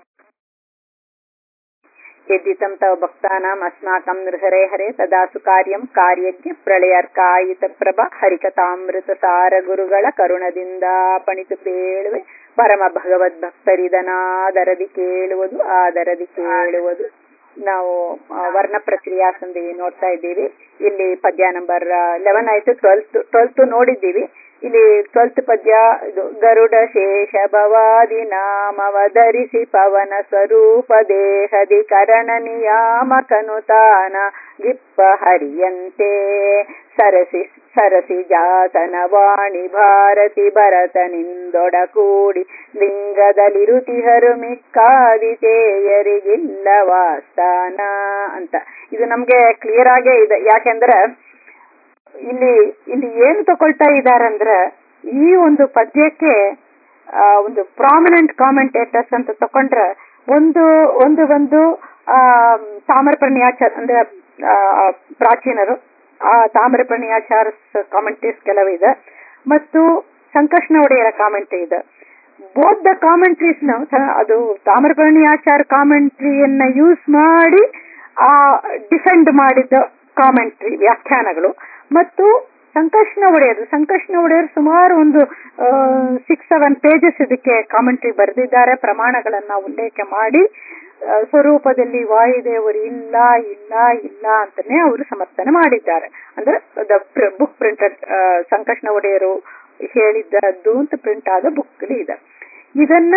यद्दितं तव भक्तानाम् अस्माकं नृहरे हरे तदा ಸುಕಾರ್ಯಂ ಕಾರ್ಯಜ್ಞ ಪ್ರಳಯರ್ಕಾಯಿತ ಪ್ರಭ ಹರಿಕಥಾಮೃತ ಸಾರ ಗುರುಗಳ ಕರುಣದಿಂದ ಪಣಿತು ಪೇಳುವೆ ಪರಮ ಭಗವದ್ ಭಕ್ತರಿದನಾದರದಿ ಕೇಳುವುದು ಆದರದಿ ಕೇಳುವುದು ನಾವು ಆ, ವರ್ಣ ಪ್ರಕ್ರಿಯಾ ಸಂಧಿ ನೋಡ್ತಾ ಇದ್ದೀವಿ ಇಲ್ಲಿ ಪದ್ಯ ನಂಬರ್ ಲೆವೆನ್ ಆಯ್ತು ಟ್ವೆಲ್ತ್ ಟ್ವೆಲ್ತ್ ನೋಡಿದ್ದೀವಿ ಇಲ್ಲಿ ಟ್ವೆಲ್ತ್ ಪದ್ಯ ಇದು ಗರುಡ ಶೇಷ ಭವಾದಿ ನಾಮವಧರಿಸಿ ಪವನ ಸ್ವರೂಪ ದೇಹದಿ ಕರಣ ನಿಯಾಮಕನು ತಾನ ಗಿಪ್ಪ ಹರಿಯಂತೆ ಸರಸಿ ಸರಸಿ ಜಾತನ ವಾಣಿ ಭಾರತಿ ಭರತನಿಂದೊಡ ಕೂಡಿ ಲಿಂಗದಲ್ಲಿರುತಿಹರು ಮಿಕ್ಕಾದಿತೇಯರಿಗಿಲ್ಲ ವಾಸ್ತಾನ ಅಂತ ಇದು ನಮ್ಗೆ ಕ್ಲಿಯರ್ ಆಗೇ ಇದೆ ಯಾಕೆಂದ್ರೆ ಇಲ್ಲಿ ಇಲ್ಲಿ ಏನು ತಗೊಳ್ತಾ ಇದಾರಂದ್ರ ಈ ಒಂದು ಪದ್ಯಕ್ಕೆ ಆ, ಒಂದು ಪ್ರಾಮಿನೆಂಟ್ ಕಾಮೆಂಟೇಟರ್ಸ್ ಅಂತ ತಕೊಂಡ್ರೆ ಒಂದು ಒಂದು ಒಂದು ಆ ತಾಮ್ರಪರ್ಣಿಯಾಚಾರ ಅಂದ್ರೆ ಆ, ಪ್ರಾಚೀನರು ಆ ತಾಮ್ರಪರ್ಣಿಯಾಚಾರ ಕಾಮೆಂಟ್ರೀಸ್ ಕೆಲವಿದೆ ಮತ್ತು ಸಂಕಷ್ಣ ಒಡೆಯರ ಕಾಮೆಂಟ್ರಿ ಇದೆ ಬೋತ್ ದ ಕಾಮೆಂಟ್ರೀಸ್ ಅದು ತಾಮ್ರಪರ್ಣಿ ಆಚಾರ ಕಾಮೆಂಟ್ರಿಯನ್ನ ಯೂಸ್ ಮಾಡಿ ಆ ಡಿಫೆಂಡ್ ಮಾಡಿದ ಕಾಮೆಂಟ್ರಿ ವ್ಯಾಖ್ಯಾನಗಳು ಮತ್ತು ಸಂಕಷ್ಣ ಒಡೆಯರು ಸಂಕಷ್ಣ ಒಡೆಯರು ಸುಮಾರು ಒಂದು ಸಿಕ್ಸ್ ಸೆವೆನ್ ಪೇಜಸ್ ಇದಕ್ಕೆ ಕಾಮೆಂಟ್ರಿ ಬರೆದಿದ್ದಾರೆ ಪ್ರಮಾಣಗಳನ್ನ ಉಲ್ಲೇಖ ಮಾಡಿ ಆ, ಸ್ವರೂಪದಲ್ಲಿ ವಾಯುದೇವರು ಇಲ್ಲ ಇಲ್ಲ ಇಲ್ಲ ಅಂತಾನೆ ಅವರು ಸಮರ್ಥನೆ ಮಾಡಿದ್ದಾರೆ ಅಂದ್ರೆ ದ ಬುಕ್ ಪ್ರಿಂಟೆಡ್ ಸಂಕಷ್ಣ ಒಡೆಯರು ಹೇಳಿದ್ದದ್ದು ಅಂತ ಪ್ರಿಂಟ್ ಆದ ಬುಕ್ ಇದೆ ಇದನ್ನ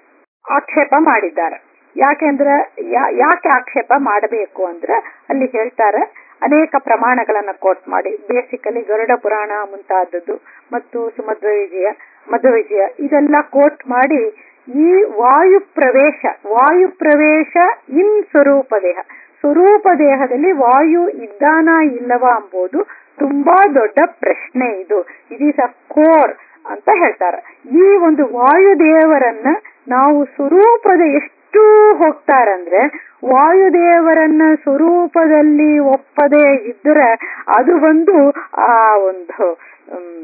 ಆಕ್ಷೇಪ ಮಾಡಿದ್ದಾರೆ ಯಾಕೆಂದ್ರೆ ಯಾ- ಯಾಕೆ ಆಕ್ಷೇಪ ಮಾಡಬೇಕು ಅಂದ್ರೆ ಅಲ್ಲಿ ಹೇಳ್ತಾರೆ ಅನೇಕ ಪ್ರಮಾಣಗಳನ್ನ ಕೋಟ್ ಮಾಡಿ ಬೇಸಿಕಲಿ ಗರುಡ ಪುರಾಣ ಮುಂತಾದದ್ದು ಮತ್ತು ಸುಮಧ್ವ ವಿಜಯ ಮಧ್ವ ವಿಜಯ ಇದೆಲ್ಲ ಕೋಟ್ ಮಾಡಿ ಈ ವಾಯು ಪ್ರವೇಶ ವಾಯು ಪ್ರವೇಶ ಇನ್ ಸ್ವರೂಪ ದೇಹ ಸ್ವರೂಪ ದೇಹದಲ್ಲಿ ವಾಯು ಇದ್ದಾನ ಇಲ್ಲವಾ ಎಂಬುದು ತುಂಬಾ ದೊಡ್ಡ ಪ್ರಶ್ನೆ ಇದು ಇಟ್ ಈಸ್ ಅ ಕೋರ್ ಅಂತ ಹೇಳ್ತಾರೆ ಈ ಒಂದು ವಾಯುದೇವರನ್ನ ನಾವು ಸ್ವರೂಪದ ಎಷ್ಟು ಹೋಗ್ತಾರಂದ್ರೆ ವಾಯುದೇವರನ್ನ ಸ್ವರೂಪದಲ್ಲಿ ಒಪ್ಪದೇ ಇದ್ರೆ ಅದು ಒಂದು ಆ ಒಂದು ಹ್ಮ್,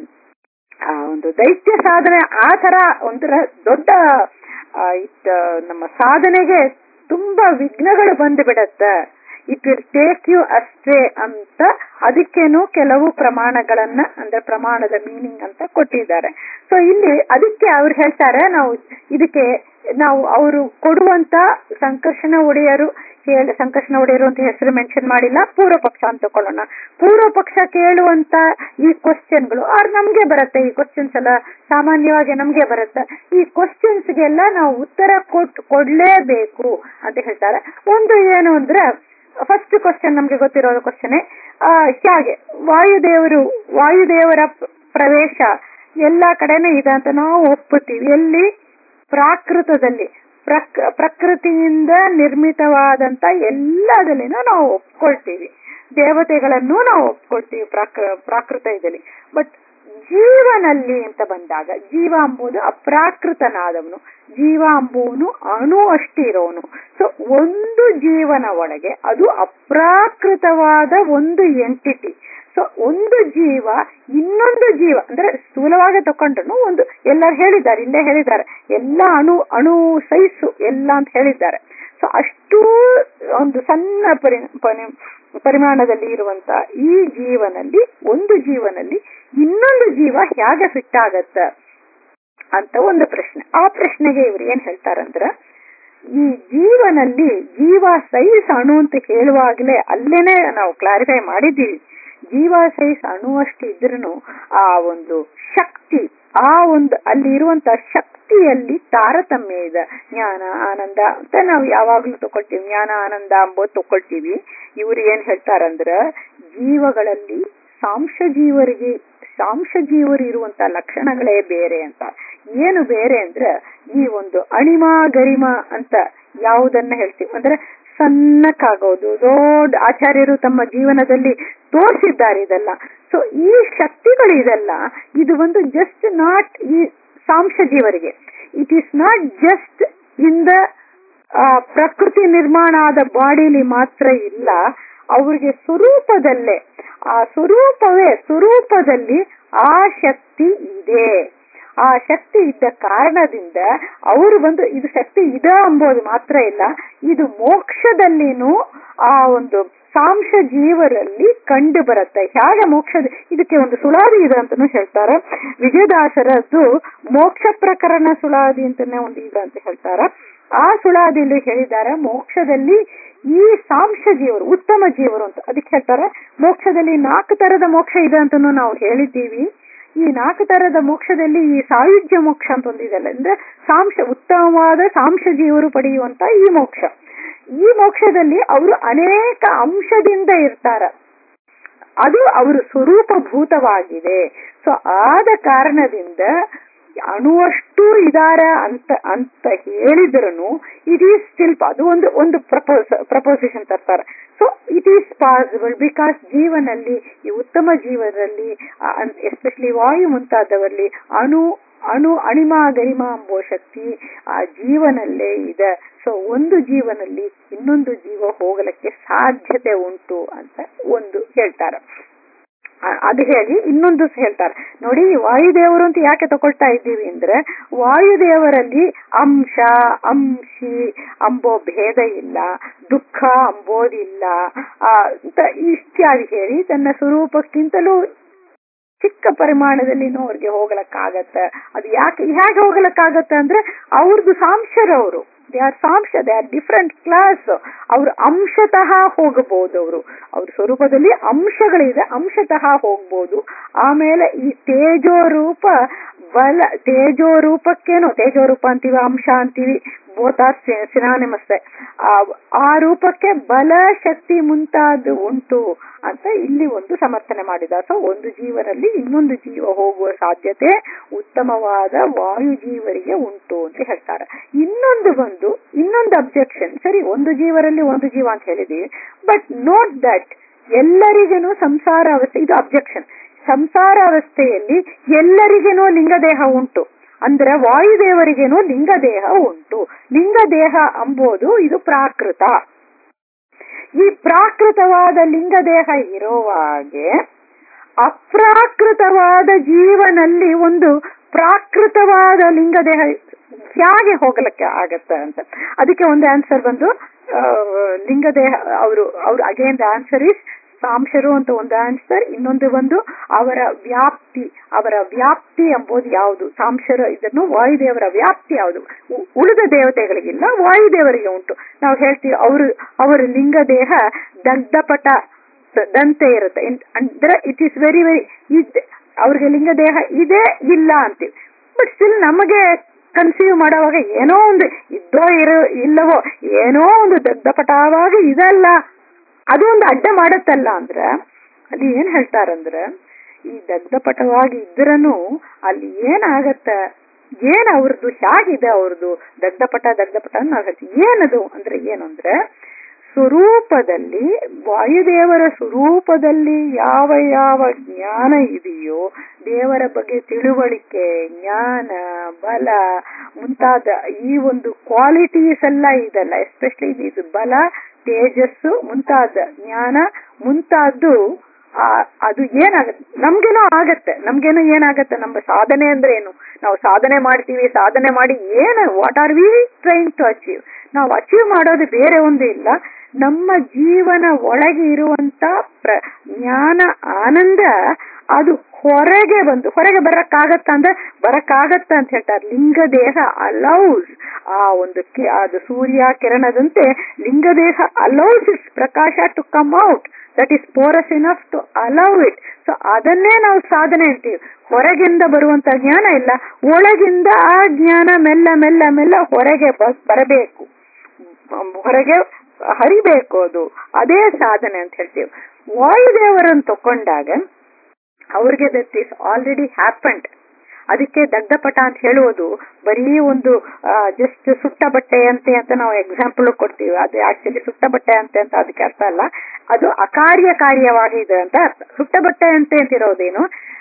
ಆ ಒಂದು ದೈತ್ಯ ಸಾಧನೆ ಆ ತರ ಒಂಥರ ದೊಡ್ಡ ಆ, ಇಟ್ ನಮ್ಮ ಸಾಧನೆಗೆ ತುಂಬಾ ವಿಘ್ನಗಳು ಬಂದು ಬಿಡತ್ತೆ ಇಟ್ ವಿಲ್ ಟೇಕ್ ಯು ಅಷ್ಟೇ ಅಂತ ಅದಕ್ಕೇನು ಕೆಲವು ಪ್ರಮಾಣಗಳನ್ನ ಅಂದ್ರೆ ಪ್ರಮಾಣದ ಮೀನಿಂಗ್ ಅಂತ ಕೊಟ್ಟಿದ್ದಾರೆ ಸೊ ಇಲ್ಲಿ ಅದಕ್ಕೆ ಅವ್ರು ಹೇಳ್ತಾರೆ ನಾವು ಇದಕ್ಕೆ ನಾವು ಅವರು ಕೊಡುವಂತ ಸಂಕರ್ಷಣ ಒಡೆಯರು ಹೇಳ ಸಂಕರ್ಷಣ ಒಡೆಯರು ಅಂತ ಹೆಸರು ಮೆನ್ಷನ್ ಮಾಡಿಲ್ಲ ಪೂರ್ವ ಪಕ್ಷ ಅಂತ ತಕೊಳ್ಳೋಣ ಪೂರ್ವ ಪಕ್ಷ ಕೇಳುವಂತ ಈ ಕ್ವಶನ್ಗಳು ಆರ್ ನಮ್ಗೆ ಬರುತ್ತೆ ಈ ಕ್ವಶನ್ಸ್ ಎಲ್ಲ ಸಾಮಾನ್ಯವಾಗಿ ನಮ್ಗೆ ಬರುತ್ತೆ ಈ ಕ್ವಶನ್ಸ್ಗೆಲ್ಲ ನಾವು ಉತ್ತರ ಕೊಟ್ ಕೊಡ್ಲೇಬೇಕು ಅಂತ ಹೇಳ್ತಾರೆ ಒಂದು ಏನು ಅಂದ್ರೆ ಫಸ್ಟ್ ಕ್ವಶನ್ ನಮ್ಗೆ ಗೊತ್ತಿರೋ ಕ್ವಶನ್ ಹೇಗೆ ವಾಯುದೇವರು ವಾಯುದೇವರ ಪ್ರ- ಪ್ರವೇಶ ಎಲ್ಲಾ ಕಡೆನೂ ಇದೆ ಅಂತ ನಾವು ಒಪ್ಪುತ್ತೀವಿ ಎಲ್ಲಿ ಪ್ರಾಕೃತದಲ್ಲಿ ಪ್ರಕ್ ಪ್ರಕೃತಿಯಿಂದ ನಿರ್ಮಿತವಾದಂತ ಎಲ್ಲದಲ್ಲಿನೂ ನಾವು ಒಪ್ಕೊಳ್ತೀವಿ ದೇವತೆಗಳನ್ನು ನಾವು ಒಪ್ಕೊಳ್ತೀವಿ ಪ್ರಾಕೃ ಪ್ರಾಕೃತ ಇದರಲ್ಲಿ ಬಟ್ ಜೀವನಲ್ಲಿ ಅಂತ ಬಂದಾಗ ಜೀವ ಎಂಬುದು ಅಪ್ರಾಕೃತನಾದವನು ಜೀವ ಎಂಬುವನು ಅಣು ಅಷ್ಟಿರೋನು ಸೊ ಒಂದು ಜೀವನ ಒಳಗೆ ಅದು ಅಪ್ರಾಕೃತವಾದ ಒಂದು ಎಂಟಿಟಿ ಸೊ ಒಂದು ಜೀವ ಇನ್ನೊಂದು ಜೀವ ಅಂದ್ರೆ ಸ್ಥೂಲವಾಗಿ ತಕೊಂಡ್ರು ಒಂದು ಎಲ್ಲರೂ ಹೇಳಿದ್ದಾರೆ ಇಲ್ಲೇ ಹೇಳಿದ್ದಾರೆ ಎಲ್ಲ ಅಣು ಅಣು ಸೈಸು ಎಲ್ಲ ಅಂತ ಹೇಳಿದ್ದಾರೆ ಸೊ ಅಷ್ಟೂ ಒಂದು ಸಣ್ಣ ಪರಿ ಪರಿ- ಪರಿಮಾಣದಲ್ಲಿ ಇರುವಂತ ಈ ಜೀವನಲ್ಲಿ ಒಂದು ಜೀವನಲ್ಲಿ ಇನ್ನೊಂದು ಜೀವ ಹೇಗೆ ಫಿಟ್ ಆಗತ್ತ ಅಂತ ಒಂದು ಪ್ರಶ್ನೆ ಆ ಪ್ರಶ್ನೆಗೆ ಇವ್ರು ಏನ್ ಹೇಳ್ತಾರಂದ್ರ ಈ ಜೀವನಲ್ಲಿ ಜೀವ ಸೈಜ್ ಅಣು ಅಂತ ಹೇಳುವಾಗಲೇ ಅಲ್ಲೇನೆ ನಾವು ಕ್ಲಾರಿಫೈ ಮಾಡಿದ್ದೀವಿ ಜೀವ ಸೈಜ್ ಅಣು ಅಷ್ಟು ಇದ್ರೂ ಆ ಒಂದು ಶಕ್ತಿ ಆ ಒಂದು ಅಲ್ಲಿ ಇರುವಂತ ಶಕ್ತಿಯಲ್ಲಿ ತಾರತಮ್ಯ ಇದೆ ಜ್ಞಾನ ಆನಂದ ಅಂತ ನಾವು ಯಾವಾಗ್ಲೂ ತಗೊಳ್ತೀವಿ ಜ್ಞಾನ ಆನಂದ ಅಂಬೋದು ತಗೊಳ್ತೀವಿ ಇವ್ರು ಏನ್ ಹೇಳ್ತಾರಂದ್ರ ಜೀವಗಳಲ್ಲಿ ಸಾಂಶ ಜೀವರಿಗೆ ಸಾಂಶ ಜೀವರು ಇರುವಂತ ಲಕ್ಷಣಗಳೇ ಬೇರೆ ಅಂತ ಏನು ಬೇರೆ ಅಂದ್ರೆ ಈ ಒಂದು ಅಣಿಮ ಗರಿಮ ಅಂತ ಯಾವುದನ್ನ ಹೇಳ್ತೀವಿ ಅಂದ್ರೆ ಸಣ್ಣಕ್ಕಾಗೋದು ದೊಡ್ಡ ಆಚಾರ್ಯರು ತಮ್ಮ ಜೀವನದಲ್ಲಿ ತೋರಿಸಿದ್ದಾರೆ ಇದೆಲ್ಲ ಸೊ ಈ ಶಕ್ತಿಗಳು ಇದೆಲ್ಲ ಇದು ಒಂದು ಜಸ್ಟ್ ನಾಟ್ ಈ ಸಾಂಶ ಜೀವರಿಗೆ it is not just in the ಪ್ರಕೃತಿ ನಿರ್ಮಾಣ ಆದ ಬಾಡಿಲಿ ಮಾತ್ರ ಇಲ್ಲ ಅವ್ರಿಗೆ ಸ್ವರೂಪದಲ್ಲೇ ಆ ಸ್ವರೂಪವೇ ಸ್ವರೂಪದಲ್ಲಿ ಆ ಶಕ್ತಿ ಇದೆ ಆ ಶಕ್ತಿ ಇದ್ದ ಕಾರಣದಿಂದ ಅವರು ಬಂದು ಇದು ಶಕ್ತಿ ಇದೆ ಅಂಬೋದು ಮಾತ್ರ ಇಲ್ಲ ಇದು ಮೋಕ್ಷದಲ್ಲಿನೂ ಆ ಒಂದು ಸಾಂಶ ಜೀವರಲ್ಲಿ ಕಂಡು ಬರುತ್ತೆ ಹೇಗೆ ಮೋಕ್ಷದ ಇದಕ್ಕೆ ಒಂದು ಸುಳಾದಿ ಇದೆ ಅಂತಾನು ಹೇಳ್ತಾರೆ ವಿಜಯದಾಸರದ್ದು ಮೋಕ್ಷ ಪ್ರಕರಣ ಸುಳಾದಿ ಅಂತಾನೆ ಒಂದು ಇದೆ ಅಂತ ಹೇಳ್ತಾರೆ ಆ ಸುಳಾದಿಯಲ್ಲಿ ಹೇಳಿದ್ದಾರೆ ಮೋಕ್ಷದಲ್ಲಿ ಈ ಸಾಂಶ ಜೀವರು ಉತ್ತಮ ಜೀವರು ಅಂತ ಅದಕ್ಕೆ ಹೇಳ್ತಾರೆ ಮೋಕ್ಷದಲ್ಲಿ ನಾಲ್ಕು ತರದ ಮೋಕ್ಷ ಇದೆ ಅಂತಾನು ನಾವು ಹೇಳಿದ್ದೀವಿ ಈ ನಾಲ್ಕು ತರದ ಮೋಕ್ಷದಲ್ಲಿ ಈ ಸಾಯುಜ್ಯ ಮೋಕ್ಷ ಅಂತ ಒಂದಿದೆಲ್ಲ ಅಂದ್ರೆ ಸಾಂಶ ಉತ್ತಮವಾದ ಸಾಂಶ ಜೀವರು ಪಡೆಯುವಂತ ಈ ಮೋಕ್ಷ ಈ ಮೋಕ್ಷದಲ್ಲಿ ಅವರು ಅನೇಕ ಅಂಶದಿಂದ ಇರ್ತಾರ ಅದು ಅವರು ಸ್ವರೂಪಭೂತವಾಗಿದೆ ಸೊ ಆದ ಕಾರಣದಿಂದ ಅಣುವಷ್ಟು ಇದಾರ ಅಂತ ಅಂತ ಹೇಳಿದ್ರು ಇಟ್ ಈಸ್ ಸ್ಟಿಲ್ ಅದು ಒಂದು ಒಂದು ಪ್ರಪೋಸ್ ಪ್ರಪೋಸಿಷನ್ ತರ್ತಾರೆ so it is possible because ಜೀವನಲ್ಲಿ ಈ ಉತ್ತಮ ಜೀವನದಲ್ಲಿ ಎಸ್ಪೆಷಲಿ ವಾಯು ಮುಂತಾದವರಲ್ಲಿ ಅಣು ಅಣು ಅಣಿಮ ಗರಿಮ ಎಂಬೋ ಶಕ್ತಿ ಆ ಜೀವನಲ್ಲೇ ಇದೆ ಸೊ ಒಂದು ಜೀವನಲ್ಲಿ ಇನ್ನೊಂದು ಜೀವ ಹೋಗಲಿಕ್ಕೆ ಸಾಧ್ಯತೆ ಉಂಟು ಅಂತ ಒಂದು ಹೇಳ್ತಾರೆ ಅದು ಹೇಳಿ ಇನ್ನೊಂದು ಹೇಳ್ತಾರೆ ನೋಡಿ ವಾಯುದೇವರು ಅಂತ ಯಾಕೆ ತಗೊಳ್ತಾ ಇದ್ದೀವಿ ಅಂದ್ರೆ ವಾಯುದೇವರಲ್ಲಿ ಅಂಶ ಅಂಶಿ ಅಂಬೋ ಭೇದ ಇಲ್ಲ ದುಃಖ ಅಂಬೋದಿಲ್ಲ ಅಂತ ಇತ್ಯಾದಿ ಹೇಳಿ ತನ್ನ ಸ್ವರೂಪಕ್ಕಿಂತಲೂ ಚಿಕ್ಕ ಪರಿಮಾಣದಲ್ಲಿನೂ ಅವ್ರಿಗೆ ಹೋಗ್ಲಕ್ಕಾಗತ್ತೆ ಅದು ಯಾಕೆ ಹೇಗೆ ಹೋಗ್ಲಕ್ಕಾಗತ್ತೆ ಅಂದ್ರೆ ಅವ್ರದ್ದು ಸಾಂಶರವರು ದೇ ಆರ್ ಸಾಂಶ ದೇ ಆರ್ ಡಿಫ್ರೆಂಟ್ ಕ್ಲಾಸ್ ಅವ್ರು ಅಂಶತಃ ಹೋಗಬಹುದು ಅವರು ಅವ್ರ ಸ್ವರೂಪದಲ್ಲಿ ಅಂಶಗಳಿದೆ ಅಂಶತಃ ಹೋಗ್ಬೋದು ಆಮೇಲೆ ಈ ತೇಜೋ ರೂಪ ಬಲ ತೇಜೋ ರೂಪಕ್ಕೇನು ತೇಜೋ ರೂಪ ಅಂತೀವಿ ಅಂಶ ಅಂತೀವಿ ಬೋತ್ ಆರ್ ಸಿನಾನಿಮಸ್ತೆ ಆ ರೂಪಕ್ಕೆ ಬಲ ಶಕ್ತಿ ಮುಂತಾದ ಉಂಟು ಅಂತ ಇಲ್ಲಿ ಒಂದು ಸಮರ್ಥನೆ ಮಾಡಿದ ಸೊ ಒಂದು ಜೀವನಲ್ಲಿ ಇನ್ನೊಂದು ಜೀವ ಹೋಗುವ ಸಾಧ್ಯತೆ ಉತ್ತಮವಾದ ವಾಯು ಜೀವರಿಗೆ ಉಂಟು ಅಂತ ಹೇಳ್ತಾರೆ ಇನ್ನೊಂದು ಬಂದು ಇನ್ನೊಂದು ಅಬ್ಜೆಕ್ಷನ್ ಸರಿ ಒಂದು ಜೀವರಲ್ಲಿ ಒಂದು ಜೀವ ಅಂತ ಹೇಳಿದೀವಿ ಬಟ್ ನೋಟ್ ದಟ್ ಎಲ್ಲರಿಗೇನು ಸಂಸಾರ ಅವಸ್ಥೆ ಇದು ಅಬ್ಜೆಕ್ಷನ್ ಸಂಸಾರ ಅವಸ್ಥೆಯಲ್ಲಿ ಎಲ್ಲರಿಗೇನೋ ಲಿಂಗದೇಹ ಉಂಟು ಅಂದ್ರೆ ವಾಯುದೇವರಿಗೇನೋ ಲಿಂಗದೇಹ ಉಂಟು ಲಿಂಗದೇಹ ಅಂಬೋದು ಇದು ಪ್ರಾಕೃತ ಈ ಪ್ರಾಕೃತವಾದ ಲಿಂಗದೇಹ ಇರುವಾಗೆ ಅಪ್ರಾಕೃತವಾದ ಜೀವನಲ್ಲಿ ಒಂದು ಪ್ರಾಕೃತವಾದ ಲಿಂಗದೇಹ ಹೇಗೆ ಹೋಗಲಿಕ್ಕೆ ಆಗತ್ತ ಅಂತ ಅದಕ್ಕೆ ಒಂದು ಆನ್ಸರ್ ಬಂದು ಲಿಂಗದೇಹ ಅವರು ಅವ್ರು ಅಗೇನ್ ದ ಆನ್ಸರ್ ಇಸ್ ಸಾಂಶರು ಅಂತ ಒಂದು ಆನ್ಸರ್ ಇನ್ನೊಂದು ಬಂದು ಅವರ ವ್ಯಾಪ್ತಿ ಅವರ ವ್ಯಾಪ್ತಿ ಎಂಬುದು ಯಾವುದು ಸಾಂಶರ ಇದನ್ನು ವಾಯುದೇವರ ವ್ಯಾಪ್ತಿ ಯಾವುದು ಉಳಿದ ದೇವತೆಗಳಿಗಿಲ್ಲ ವಾಯುದೇವರಿಗೆ ಉಂಟು ನಾವು ಹೇಳ್ತೀವಿ ಅವರು ಅವರ ಲಿಂಗದೇಹ ದಗ್ಧಪಟ ದಂತೆ ಇರುತ್ತೆ ಅಂದ್ರೆ ಇಟ್ ಈಸ್ ವೆರಿ ವೆರಿ ಇದ್ ಅವ್ರಿಗೆ ಲಿಂಗದೇಹ ಇದೆ ಇಲ್ಲ ಅಂತೀವಿ ಬಟ್ ಸ್ಟಿಲ್ ನಮಗೆ ಕನ್ಸೀವ್ ಮಾಡುವಾಗ ಏನೋ ಒಂದು ಇದ್ದೋ ಇರೋ ಇಲ್ಲವೋ ಏನೋ ಒಂದು ದಗ್ಧಪಟವಾಗ ಇದಲ್ಲ ಅದು ಒಂದು ಅಡ್ಡ ಮಾಡತ್ತಲ್ಲ ಅಂದ್ರ ಅಲ್ಲಿ ಏನ್ ಹೇಳ್ತಾರಂದ್ರ ಈ ದಗ್ಧಪಟವಾಗಿ ಇದ್ರನು ಅಲ್ಲಿ ಏನಾಗತ್ತ ಏನ್ ಅವ್ರದ್ದು ಹೇಗಿದೆ ಅವ್ರದ್ದು ದಗ್ಧಪಟ ದಗ್ಧಪಟ ಅಂತ ನಾವು ಹೇಳ್ತೀವಿ ಏನದು ಅಂದ್ರೆ ಏನು ಅಂದ್ರೆ ಸ್ವರೂಪದಲ್ಲಿ ವಾಯುದೇವರ ಸ್ವರೂಪದಲ್ಲಿ ಯಾವ ಯಾವ ಜ್ಞಾನ ಇದೆಯೋ ದೇವರ ಬಗ್ಗೆ ತಿಳುವಳಿಕೆ ಜ್ಞಾನ ಬಲ ಮುಂತಾದ ಈ ಒಂದು ಕ್ವಾಲಿಟೀಸ್ ಎಲ್ಲ ಇದಲ್ಲ ಎಸ್ಪೆಷಲಿ ಇದು ಬಲ ತೇಜಸ್ಸು ಮುಂತಾದ ಜ್ಞಾನ ಮುಂತಾದ್ದು ಅದು ಏನಾಗತ್ತೆ ನಮ್ಗೇನೋ ಆಗತ್ತೆ ನಮ್ಗೇನೋ ಏನಾಗತ್ತೆ ನಮ್ಮ ಸಾಧನೆ ಅಂದ್ರೆ ಏನು ನಾವು ಸಾಧನೆ ಮಾಡ್ತೀವಿ ಸಾಧನೆ ಮಾಡಿ ಏನು what are we trying to achieve ನಾವು ಅಚೀವ್ ಮಾಡೋದು ಬೇರೆ ಒಂದು ಇಲ್ಲ ನಮ್ಮ ಜೀವನ ಒಳಗೆ ಇರುವಂತ ಪ್ರ ಜ್ಞಾನ ಆನಂದ ಅದು ಹೊರಗೆ ಬಂದು ಹೊರಗೆ ಬರಕ್ಕಾಗತ್ತ ಅಂದ್ರೆ ಬರಕ್ಕಾಗತ್ತ ಅಂತ ಹೇಳ್ತಾರೆ ಲಿಂಗದೇಹ ಅಲೌಸ್ ಆ ಒಂದು ಅದು ಸೂರ್ಯ ಕಿರಣದಂತೆ ಲಿಂಗದೇಹ ಅಲೌಸ್ ಇಟ್ಸ್ ಪ್ರಕಾಶ to come out that is porous enough to allow it so ಅದನ್ನೇ ನಾವು ಸಾಧನೆ ಅಂತೀವಿ ಹೊರಗಿಂದ ಬರುವಂತ ಜ್ಞಾನ ಇಲ್ಲ ಒಳಗಿಂದ ಆ ಜ್ಞಾನ ಮೆಲ್ಲ ಮೆಲ್ಲ ಮೆಲ್ಲ ಹೊರಗೆ ಬರಬೇಕು ಹೊರಗೆ ಹರಿಬೇಕು ಅದು ಅದೇ ಸಾಧನೆ ಅಂತ ಹೇಳ್ತೀವಿ ವಾಯುದೇವರನ್ನು ತಕೊಂಡಾಗ ಅವ್ರಿಗೆ ದಟ್ ಈಸ್ ಆಲ್ರೆಡಿ ಹ್ಯಾಪಂಡ್ ಅದಕ್ಕೆ ದಗ್ಧಪಟ ಅಂತ ಹೇಳುವುದು ಬರೀ ಒಂದು ಜಸ್ಟ್ ಸುಟ್ಟ ಬಟ್ಟೆ ಅಂತೆ ಅಂತ ನಾವು ಎಕ್ಸಾಂಪಲ್ ಕೊಡ್ತೀವಿ ಅದು ಆಕ್ಚುಲಿ ಸುಟ್ಟ ಬಟ್ಟೆ ಅಂತೆ ಅಂತ ಅದಕ್ಕೆ ಅರ್ಥ ಅಲ್ಲ ಅದು ಅಕಾರ್ಯಕಾರ್ಯವಾಗಿದೆ ಅಂತ ಅರ್ಥ ಸುಟ್ಟ ಬಟ್ಟೆ ಅಂತೆ ಅಂತಿರೋದೇನು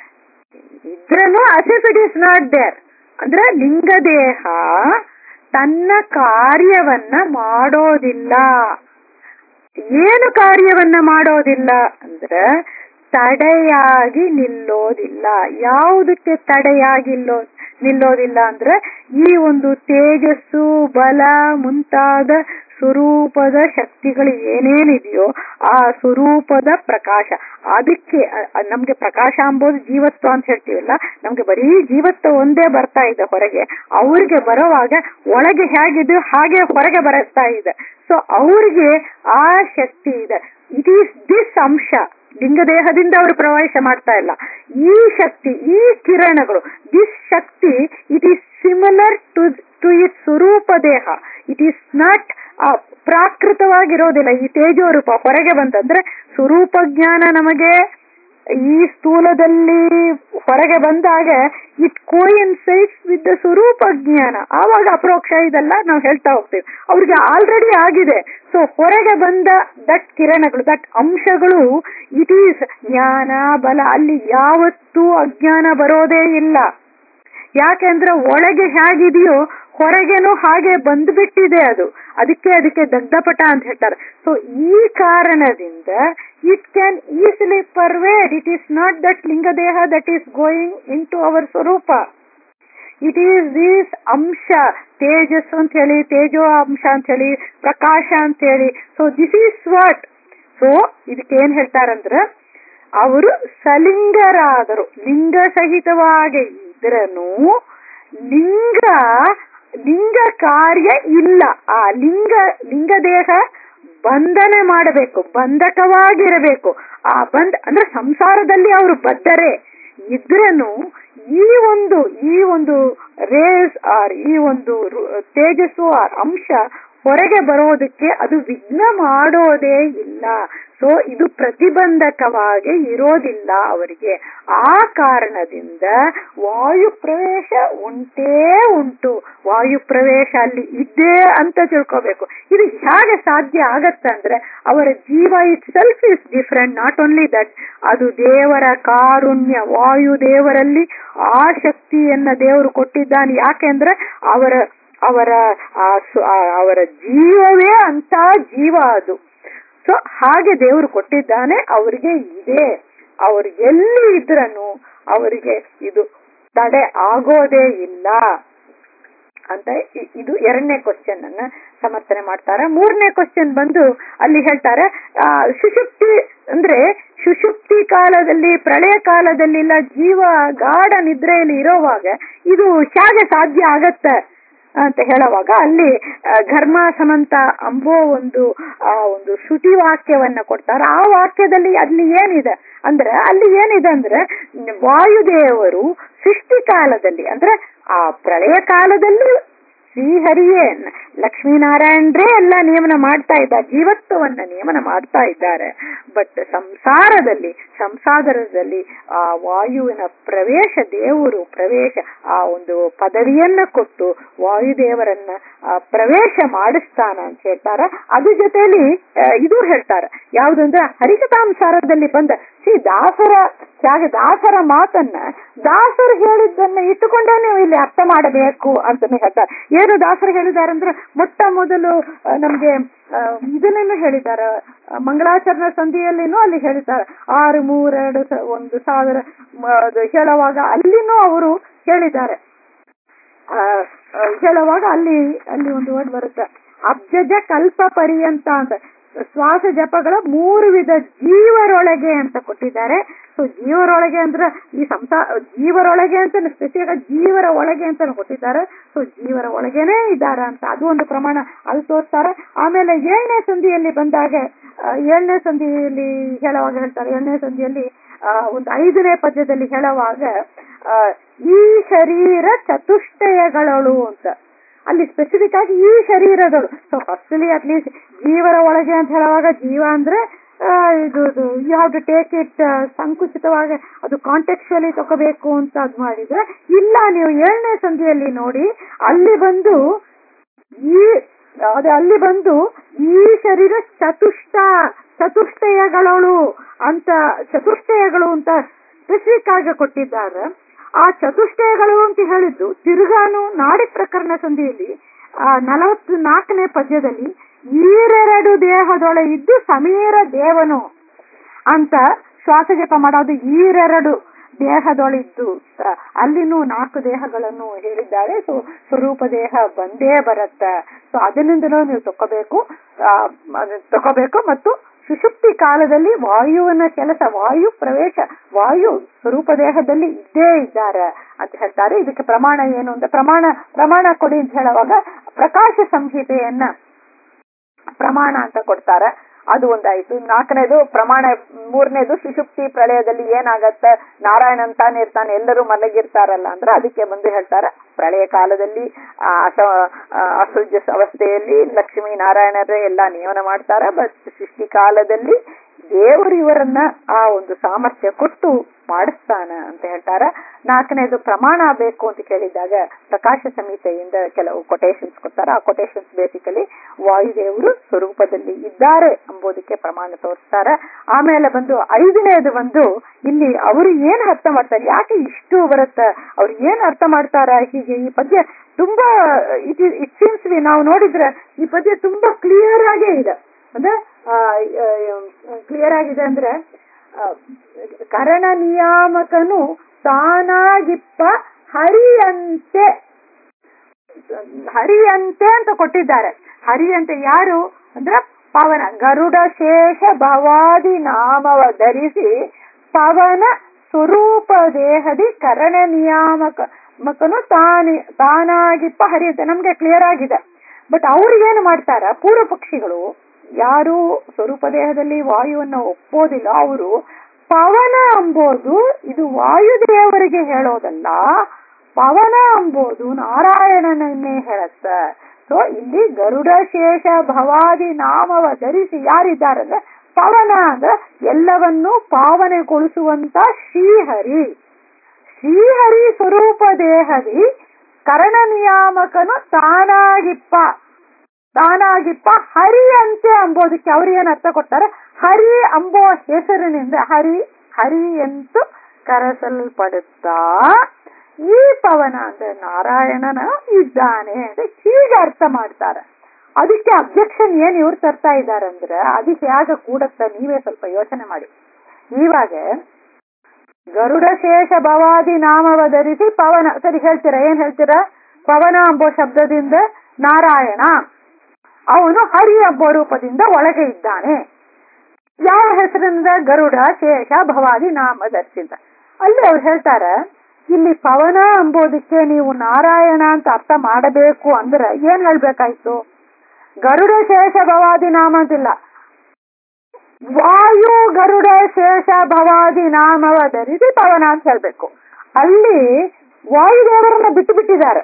ಇದ್ರೂ as if it is not there ಅಂದ್ರೆ ಲಿಂಗದೇಹ ತನ್ನ ಕಾರ್ಯವನ್ನ ಮಾಡೋದಿಲ್ಲ ಏನು ಕಾರ್ಯವನ್ನ ಮಾಡೋದಿಲ್ಲ ಅಂದ್ರೆ ತಡೆಯಾಗಿ ನಿಲ್ಲೋದಿಲ್ಲ ಯಾವುದಕ್ಕೆ ತಡೆಯಾಗಿಲ್ಲೋ ನಿಲ್ಲೋದಿಲ್ಲ ಅಂದ್ರೆ ಈ ಒಂದು ತೇಜಸ್ಸು ಬಲ ಮುಂತಾದ ಸ್ವರೂಪದ ಶಕ್ತಿಗಳು ಏನೇನಿದೆಯೋ ಆ ಸ್ವರೂಪದ ಪ್ರಕಾಶ ಅದಕ್ಕೆ ಅ- ಅ- ನಮ್ಗೆ ಪ್ರಕಾಶ ಅಂಬೋದು ಜೀವತ್ವ ಅಂತ ಹೇಳ್ತೀವಲ್ಲ ನಮ್ಗೆ ಬರೀ ಜೀವತ್ವ ಒಂದೇ ಬರ್ತಾ ಇದೆ ಹೊರಗೆ ಅವ್ರಿಗೆ ಬರೋವಾಗ ಒಳಗೆ ಹೇಗಿದೆಯೋ ಹಾಗೆ ಹೊರಗೆ ಬರುತ್ತಾ ಇದೆ ಸೊ ಅವ್ರಿಗೆ ಆ ಶಕ್ತಿ ಇದೆ ಇಟ್ ಈಸ್ ದಿಸ್ ಅಂಶ ಲಿಂಗದೇಹದಿಂದ ಅವರು ಪ್ರವೇಶ ಮಾಡ್ತಾ ಇಲ್ಲ ಈ ಶಕ್ತಿ ಈ ಕಿರಣಗಳು ದಿಸ್ ಶಕ್ತಿ it is similar to to it ಸ್ವರೂಪ ದೇಹ ಇಟ್ ಈಸ್ ನಾಟ್ ಪ್ರಾಕೃತವಾಗಿರೋದಿಲ್ಲ ಈ ತೇಜೋ ರೂಪ ಹೊರಗೆ ಬಂತಂದ್ರೆ ಸ್ವರೂಪ ಜ್ಞಾನ ನಮಗೆ ಈ ಸ್ಥೂಲದಲ್ಲಿ ಹೊರಗೆ ಬಂದಾಗ ಇಟ್ ಕೋಯಿನ್ಸೈಡ್ಸ್ ವಿತ್ ದ ಸ್ವರೂಪ ಜ್ಞಾನ ಆವಾಗ ಅಪರೋಕ್ಷ ಇದೆಲ್ಲ ನಾವು ಹೇಳ್ತಾ ಹೋಗ್ತೀವಿ ಅವ್ರಿಗೆ ಆಲ್ರೆಡಿ ಆಗಿದೆ ಸೊ ಹೊರಗೆ ಬಂದ ದಟ್ ಕಿರಣಗಳು ದಟ್ ಅಂಶಗಳು ಇಟ್ ಈಸ್ ಜ್ಞಾನ ಬಲ ಅಲ್ಲಿ ಯಾವತ್ತೂ ಅಜ್ಞಾನ ಬರೋದೇ ಇಲ್ಲ ಯಾಕೆಂದ್ರೆ ಒಳಗೆ ಹೇಗಿದೆಯೋ ಹೊರಗೇನು ಹಾಗೆ ಬಂದ್ಬಿಟ್ಟಿದೆ ಅದು ಅದಕ್ಕೆ ಅದಕ್ಕೆ ದಗ್ಧಪಟ ಅಂತ ಹೇಳ್ತಾರೆ ಸೊ ಈ ಕಾರಣದಿಂದ it can easily pervade it is not that ಲಿಂಗದೇಹ that is going into our ಸ್ವರೂಪ ಇಟ್ ಈಸ್ ದಿಸ್ ಅಂಶ ತೇಜಸ್ ಅಂತ ಹೇಳಿ ತೇಜೋ ಅಂಶ ಅಂತ ಹೇಳಿ ಪ್ರಕಾಶ ಅಂತ ಹೇಳಿ so this is what so ಇದಕ್ಕೆ ಏನ್ ಹೇಳ್ತಾರಂದ್ರ ಅವರು ಸಲಿಂಗರಾದರು ಲಿಂಗ ಸಹಿತವಾಗಿ ಇದ್ರನು ಲಿಂಗ ಲಿಂಗ ಕಾರ್ಯ ಇಲ್ಲ ಆ ಲಿಂಗ ಲಿಂಗ ದೇಹ ಬಂಧನೆ ಮಾಡಬೇಕು ಬಂಧಕವಾಗಿರಬೇಕು ಆ ಬಂಧ ಅಂದ್ರೆ ಸಂಸಾರದಲ್ಲಿ ಅವರು ಬದ್ಧರೆ ಇದ್ರನು ಈ ಒಂದು ಈ ಒಂದು ರೇಸ್ ಆರ್ ಈ ಒಂದು ರು- ತೇಜಸ್ಸು ಆರ್ ಅಂಶ ಹೊರಗೆ ಬರೋದಕ್ಕೆ ಅದು ವಿಘ್ನ ಮಾಡೋದೇ ಇಲ್ಲ ಸೊ ಇದು ಪ್ರತಿಬಂಧಕವಾಗಿ ಇರೋದಿಲ್ಲ ಅವರಿಗೆ ಆ ಕಾರಣದಿಂದ ವಾಯು ಪ್ರವೇಶ ಉಂಟೇ ಉಂಟು ವಾಯು ಪ್ರವೇಶ ಅಲ್ಲಿ ಇದ್ದೇ ಅಂತ ತಿಳ್ಕೋಬೇಕು ಇದು ಹೇಗೆ ಸಾಧ್ಯ ಆಗತ್ತಂದ್ರೆ ಅವರ ಜೀವ itself is different not only that ಅದು ದೇವರ ಕಾರುಣ್ಯ ವಾಯು ದೇವರಲ್ಲಿ ಆ ಶಕ್ತಿಯನ್ನ ದೇವರು ಕೊಟ್ಟಿದ್ದಾನೆ ಯಾಕೆಂದ್ರೆ ಅವರ ಅವರ ಆ ಸು- ಆ ಅವರ ಜೀವವೇ ಅಂತ ಜೀವ ಅದು ಸೊ ಹಾಗೆ ದೇವರು ಕೊಟ್ಟಿದ್ದಾನೆ ಅವರಿಗೆ ಇದೆ ಅವ್ರು ಎಲ್ಲಿ ಇದ್ರನು ಅವರಿಗೆ ಇದು ತಡೆ ಆಗೋದೇ ಇಲ್ಲ ಅಂತ ಇ- ಇದು ಎರಡನೇ ಕ್ವಶನ್ ಅನ್ನ ಸಮರ್ಥನೆ ಮಾಡ್ತಾರೆ ಮೂರನೇ ಕ್ವಶನ್ ಬಂದು ಅಲ್ಲಿ ಹೇಳ್ತಾರೆ ಆ, ಸುಷುಪ್ತಿ ಅಂದ್ರೆ ಸುಷುಪ್ತಿ ಕಾಲದಲ್ಲಿ ಪ್ರಳಯ ಕಾಲದಲ್ಲಿಲ್ಲ ಜೀವ ಗಾಢ ನಿದ್ರೆಯಲ್ಲಿ ಇರೋವಾಗ ಇದು ಹೇಗೆ ಸಾಧ್ಯ ಆಗತ್ತೆ ಅಂತ ಹೇಳುವಾಗ ಅಲ್ಲಿ ಆ, ಘರ್ಮ ಸಮಂತ ಅಂಬೋ ಒಂದು ಆ ಒಂದು ಶ್ರುತಿ ವಾಕ್ಯವನ್ನ ಕೊಡ್ತಾರೆ ಆ ವಾಕ್ಯದಲ್ಲಿ ಅಲ್ಲಿ ಏನಿದೆ ಅಂದ್ರೆ ಅಲ್ಲಿ ಏನಿದೆ ಅಂದ್ರೆ ವಾಯುದೇವರು ಸೃಷ್ಟಿ ಕಾಲದಲ್ಲಿ ಅಂದ್ರೆ ಆ ಪ್ರಳಯ ಕಾಲದಲ್ಲಿ ಶ್ರೀಹರಿಯೇ ಲಕ್ಷ್ಮೀನಾರಾಯಣರೇ ಎಲ್ಲ ನಿಯಮನ ಮಾಡ್ತಾ ಇದ್ದಾರೆ ಜೀವತ್ವವನ್ನ ನಿಯಮನ ಮಾಡ್ತಾ ಇದ್ದಾರೆ ಬಟ್ ಸಂಸಾರದಲ್ಲಿ ಸಂಸಾರದಲ್ಲಿ ಆ ವಾಯುವಿನ ಪ್ರವೇಶ ದೇವರು ಪ್ರವೇಶ ಆ ಒಂದು ಪದವಿಯನ್ನ ಕೊಟ್ಟು ವಾಯುದೇವರನ್ನ ಆ, ಪ್ರವೇಶ ಮಾಡಿಸ್ತಾನ ಅಂತ ಹೇಳ್ತಾರ ಅದ್ರ ಜೊತೆಯಲ್ಲಿ ಆ, ಇದು ಹೇಳ್ತಾರೆ ಯಾವುದಂದ್ರೆ ಹರಿಕಥಾಂಸಾರದಲ್ಲಿ ಬಂದ ಸಿ ದಾಸರ ಹಾಗೆ ದಾಸರ ಮಾತನ್ನ ದಾಸರು ಹೇಳಿದ್ದನ್ನ ಇಟ್ಟುಕೊಂಡೇ ನೀವು ಇಲ್ಲಿ ಅರ್ಥ ಮಾಡಬೇಕು ಅಂತಾನೆ ಹೇಳ್ತಾರೆ ಏನು ದಾಸರು ಹೇಳಿದ್ದಾರೆ ಅಂದ್ರೆ ಮೊಟ್ಟ ಮೊದಲು ಆ, ನಮ್ಗೆ ಆ, ಇದನ್ನೇನು ಹೇಳಿದ್ದಾರೆ ಆ, ಮಂಗಳಾಚರಣ ಸಂಧಿಯಲ್ಲಿನೂ ಅಲ್ಲಿ ಹೇಳಿದ್ದಾರೆ ಆರು ಮೂರೆರಡು ಸ- ಒಂದು ಸಾವಿರ ಮ- ಅದು ಹೇಳುವಾಗ ಅಲ್ಲಿನೂ ಅವರು ಹೇಳಿದ್ದಾರೆ ಆ, ಆ, ಹೇಳುವಾಗ ಅಲ್ಲಿ ಅಲ್ಲಿ ಒಂದು ವರ್ಡ್ ಬರುತ್ತೆ ಅಬ್ಜಜ ಕಲ್ಪ ಪರ್ಯಂತ ಅಂತ ಶ್ವಾಸ ಜಪಗಳ ಮೂರು ವಿಧ ಜೀವರೊಳಗೆ ಅಂತ ಕೊಟ್ಟಿದ್ದಾರೆ ಸೊ ಜೀವರೊಳಗೆ ಅಂದ್ರೆ ಈ ಸಂಸಾ ಜೀವರೊಳಗೆ ಅಂತ ಸ್ಪೆಸಿಫಿಕ್ ಜೀವರ ಒಳಗೆ ಅಂತ ಕೊಟ್ಟಿದ್ದಾರೆ ಸೊ ಜೀವರ ಒಳಗೇನೆ ಇದ್ದಾರೆ ಅಂತ ಅದು ಒಂದು ಪ್ರಮಾಣ ಅದು ತೋರ್ತಾರೆ ಆಮೇಲೆ ಏಳನೇ ಸಂಧಿಯಲ್ಲಿ ಬಂದಾಗ ಆ, ಏಳನೇ ಸಂಧಿಯಲ್ಲಿ ಹೇಳುವಾಗ ಹೇಳ್ತಾರೆ ಏಳನೇ ಸಂಧಿಯಲ್ಲಿ ಆ, ಒಂದು ಐದನೇ ಪದ್ಯದಲ್ಲಿ ಹೇಳುವಾಗ ಆ, ಈ ಶರೀರ ಚತುಷ್ಟಯಗಳು ಅಂತ ಅಲ್ಲಿ ಸ್ಪೆಸಿಫಿಕ್ ಆಗಿ ಈ ಶರೀರಗಳು ಸೊ ಫಸ್ಟ್ಲಿ ಅಟ್ಲೀಸ್ಟ್ ಜೀವರ ಒಳಗೆ ಅಂತ ಹೇಳುವಾಗ ಜೀವ ಅಂದ್ರೆ ಆ, ಇದು you have to take it ಸಂಕುಚಿತವಾಗಿ ಅದು ಕಾಂಟೆಕ್ಚುಲಿ ತಗೋಬೇಕು ಅಂತ ಅದ್ ಮಾಡಿದ್ರೆ ಇಲ್ಲ ನೀವು ಏಳನೇ ಸಂಧಿಯಲ್ಲಿ ನೋಡಿ ಅಲ್ಲಿ ಬಂದು ಈ ಅದೇ ಅಲ್ಲಿ ಬಂದು ಈ ಶರೀರ ಚತುಷ್ಟ ಚತುಷ್ಟಯಗಳು ಅಂತ ಚತುಷ್ಟಯಗಳು ಅಂತ ಸ್ಪೆಸಿಫಿಕ್ ಆಗಿ ಕೊಟ್ಟಿದ್ದಾರೆ ಆ ಚತುಷ್ಟಯಗಳು ಅಂತ ಹೇಳಿದ್ದು ತಿರುಗಾನು ನಾಡಿ ಪ್ರಕರಣ ಸಂಧಿಯಲ್ಲಿ ಆ ನಲವತ್ತು ನಾಲ್ಕನೇ ಪದ್ಯದಲ್ಲಿ ಈರೆರಡು ದೇಹದೊಳೆ ಇದ್ದು ಸಮೀರ ದೇವನು ಅಂತ ಶ್ವಾಸ ಜಪ ಮಾಡೋದು ಈರೆರಡು ದೇಹದೊಳಿದ್ದು ಆ, ಅಲ್ಲಿನೂ ನಾಲ್ಕು ದೇಹಗಳನ್ನು ಹೇಳಿದ್ದಾರೆ ಸೊ ಸ್ವರೂಪ ದೇಹ ಬಂದೇ ಬರತ್ತ ಸೊ ಅದರಿಂದಲೂ ನೀವು ತಗೋಬೇಕು ಆ, ಅದನ್ನ ತಗೋಬೇಕು ಮತ್ತು ಸುಷುಪ್ತಿ ಕಾಲದಲ್ಲಿ ವಾಯುವಿನ ಕೆಲಸ ವಾಯು ಪ್ರವೇಶ ವಾಯು ಸ್ವರೂಪ ದೇಹದಲ್ಲಿ ಇದ್ದೇ ಇದ್ದಾರೆ ಅಂತ ಹೇಳ್ತಾರೆ ಇದಕ್ಕೆ ಪ್ರಮಾಣ ಏನು ಅಂತ ಪ್ರಮಾಣ ಪ್ರಮಾಣ ಕೊಡಿ ಅಂತ ಹೇಳುವಾಗ ಪ್ರಕಾಶ ಸಂಹಿತೆಯನ್ನ ಪ್ರಮಾಣ ಅಂತ ಕೊಡ್ತಾರೆ ಅದು ಒಂದಾಯ್ತು ನಾಲ್ಕನೇದು ಪ್ರಮಾಣ ಮೂರನೇದು ಸುಷುಪ್ತಿ ಪ್ರಳಯದಲ್ಲಿ ಏನಾಗತ್ತೆ ನಾರಾಯಣ ಅಂತಾನೆ ಇರ್ತಾನೆ ಎಲ್ಲರೂ ಮಲಗಿರ್ತಾರಲ್ಲ ಅಂದ್ರೆ ಅದಕ್ಕೆ ಬಂದು ಹೇಳ್ತಾರೆ ಪ್ರಳಯ ಕಾಲದಲ್ಲಿ ಆ ಅಸ ಆ, ಅಸೃಜ ಅವಸ್ಥೆಯಲ್ಲಿ ಲಕ್ಷ್ಮೀ ನಾರಾಯಣರೇ ಎಲ್ಲ ನಿಯಮನ ಮಾಡ್ತಾರೆ ಬಟ್ ಸೃಷ್ಟಿ ಕಾಲದಲ್ಲಿ ದೇವರು ಇವರನ್ನ ಆ ಒಂದು ಸಾಮರ್ಥ್ಯ ಕೊಟ್ಟು ಮಾಡಿಸ್ತಾನ ಅಂತ ಹೇಳ್ತಾರೆ ನಾಲ್ಕನೇದು ಪ್ರಮಾಣ ಬೇಕು ಅಂತ ಕೇಳಿದಾಗ ಪ್ರಕಾಶ ಸಂಹಿತೆಯಿಂದ ಕೆಲವು ಕೊಟೇಶನ್ಸ್ ಕೊಡ್ತಾರೆ ಆ ಕೊಟೇಶನ್ಸ್ ಬೇಸಿಕಲಿ ವಾಯುದೇವರು ಸ್ವರೂಪದಲ್ಲಿ ಇದ್ದಾರೆ ಎಂಬುದಕ್ಕೆ ಪ್ರಮಾಣ ತೋರಿಸ್ತಾರೆ ಆಮೇಲೆ ಬಂದು ಐದನೇದು ಬಂದು ಇಲ್ಲಿ ಅವರು ಏನ್ ಅರ್ಥ ಮಾಡ್ತಾರೆ ಯಾಕೆ ಇಷ್ಟು ಬರುತ್ತೆ ಅವ್ರು ಏನ್ ಅರ್ಥ ಮಾಡ್ತಾರ ಹೀಗೆ ಈ ಪದ್ಯ ತುಂಬಾ ಇಟ್ ಇಟ್ ಸೀಮ್ಸ್ ನಾವು ನೋಡಿದ್ರೆ ಈ ಪದ್ಯ ತುಂಬಾ ಕ್ಲಿಯರ್ ಆಗೇ ಇದೆ ಅಂದ್ರೆ ಕ್ಲಿಯರ್ ಆಗಿದೆ ಅಂದ್ರೆ ಆ, ಕರಣ ನಿಯಾಮಕನು ತಾನಾಗಿಪ್ಪ ಹರಿಯಂತೆ ಹರಿಯಂತೆ ಅಂತ ಕೊಟ್ಟಿದ್ದಾರೆ ಹರಿಯಂತೆ ಯಾರು ಅಂದ್ರೆ ಪವನ ಗರುಡ ಶೇಷ ಭವಾದಿ ನಾಮವ ಧರಿಸಿ ಪವನ ಸ್ವರೂಪ ದೇಹದಿ ಕರಣ ನಿಯಾಮಕ ಮಕನು ತಾನೇ ತಾನಾಗಿಪ್ಪ ಹರಿಯಂತೆ ನಮ್ಗೆ ಕ್ಲಿಯರ್ ಆಗಿದೆ ಬಟ್ ಅವ್ರು ಏನು ಮಾಡ್ತಾರ ಪೂರ್ವ ಪಕ್ಷಿಗಳು ಯಾರು ಸ್ವರೂಪ ದೇಹದಲ್ಲಿ ವಾಯುವನ್ನ ಒಪ್ಪೋದಿಲ್ಲ ಅವರು ಪವನ ಅಂಬೋದು ಇದು ವಾಯುದೇವರಿಗೆ ಹೇಳೋದಲ್ಲ ಪವನ ಅಂಬೋದು ನಾರಾಯಣನನ್ನೇ ಹೇಳತ್ತ ಸೊ ಇಲ್ಲಿ ಗರುಡ ಶೇಷ ಭವಾದಿ ನಾಮವ ಧರಿಸಿ ಯಾರಿದ್ದಾರಂದ್ರೆ ಪವನ ಅಂದ್ರೆ ಎಲ್ಲವನ್ನೂ ಪಾವನೆಗೊಳಿಸುವಂತ ಶ್ರೀಹರಿ ಶ್ರೀಹರಿ ಸ್ವರೂಪ ದೇಹದಿ ಕರಣ ನಿಯಾಮಕನು ತಾನಾಗಿಪ್ಪ ತಾನಾಗಿಪ್ಪ ಹರಿ ಅಂತೆ ಅಂಬೋದಕ್ಕೆ ಅವ್ರು ಏನ್ ಅರ್ಥ ಕೊಡ್ತಾರೆ ಹರಿ ಅಂಬೋ ಹೆಸರಿನಿಂದ ಹರಿ ಹರಿ ಎಂದು ಕರೆಸಲ್ಪಡುತ್ತಾ ಈ ಪವನ ಅಂದ್ರೆ ನಾರಾಯಣನ ಇದ್ದಾನೆ ಅಂತ ಹೀಗೆ ಅರ್ಥ ಮಾಡ್ತಾರೆ ಅದಕ್ಕೆ ಅಬ್ಜೆಕ್ಷನ್ ಏನ್ ಇವ್ರು ತರ್ತಾ ಇದಾರಂದ್ರೆ ಅದಕ್ಕೆ ಯಾಗ ಕೂಡತ್ತ ನೀವೇ ಸ್ವಲ್ಪ ಯೋಚನೆ ಮಾಡಿ ಇವಾಗ ಗರುಡ ಶೇಷ ಭವಾದಿ ನಾಮವ ಧರಿಸಿ ಪವನ ಸರಿ ಹೇಳ್ತೀರಾ ಏನ್ ಹೇಳ್ತೀರಾ ಪವನ ಎಂಬೋ ಶಬ್ದದಿಂದ ನಾರಾಯಣ ಅವನು ಹರಿ ಎಂಬ ರೂಪದಿಂದ ಒಳಗೆ ಇದ್ದಾನೆ ಯಾವ ಹೆಸರಿಂದ ಗರುಡ ಶೇಷ ಭವಾದಿ ನಾಮ ಧರಿಸಿದ ಅಲ್ಲಿ ಅವ್ರು ಹೇಳ್ತಾರೆ ಇಲ್ಲಿ ಪವನ ಎಂಬುದಕ್ಕೆ ನೀವು ನಾರಾಯಣ ಅಂತ ಅರ್ಥ ಮಾಡಬೇಕು ಅಂದ್ರೆ ಏನ್ ಹೇಳ್ಬೇಕಾಯ್ತು ಗರುಡ ಶೇಷ ಭವಾದಿ ನಾಮ ಅಂತಿಲ್ಲ ವಾಯು ಗರುಡ ಶೇಷ ಭವಾದಿ ನಾಮವ ಧರಿಸಿ ಪವನ ಅಂತ ಹೇಳ್ಬೇಕು ಅಲ್ಲಿ ವಾಯುದೇವರನ್ನ ಬಿಟ್ಟು ಬಿಟ್ಟಿದ್ದಾರೆ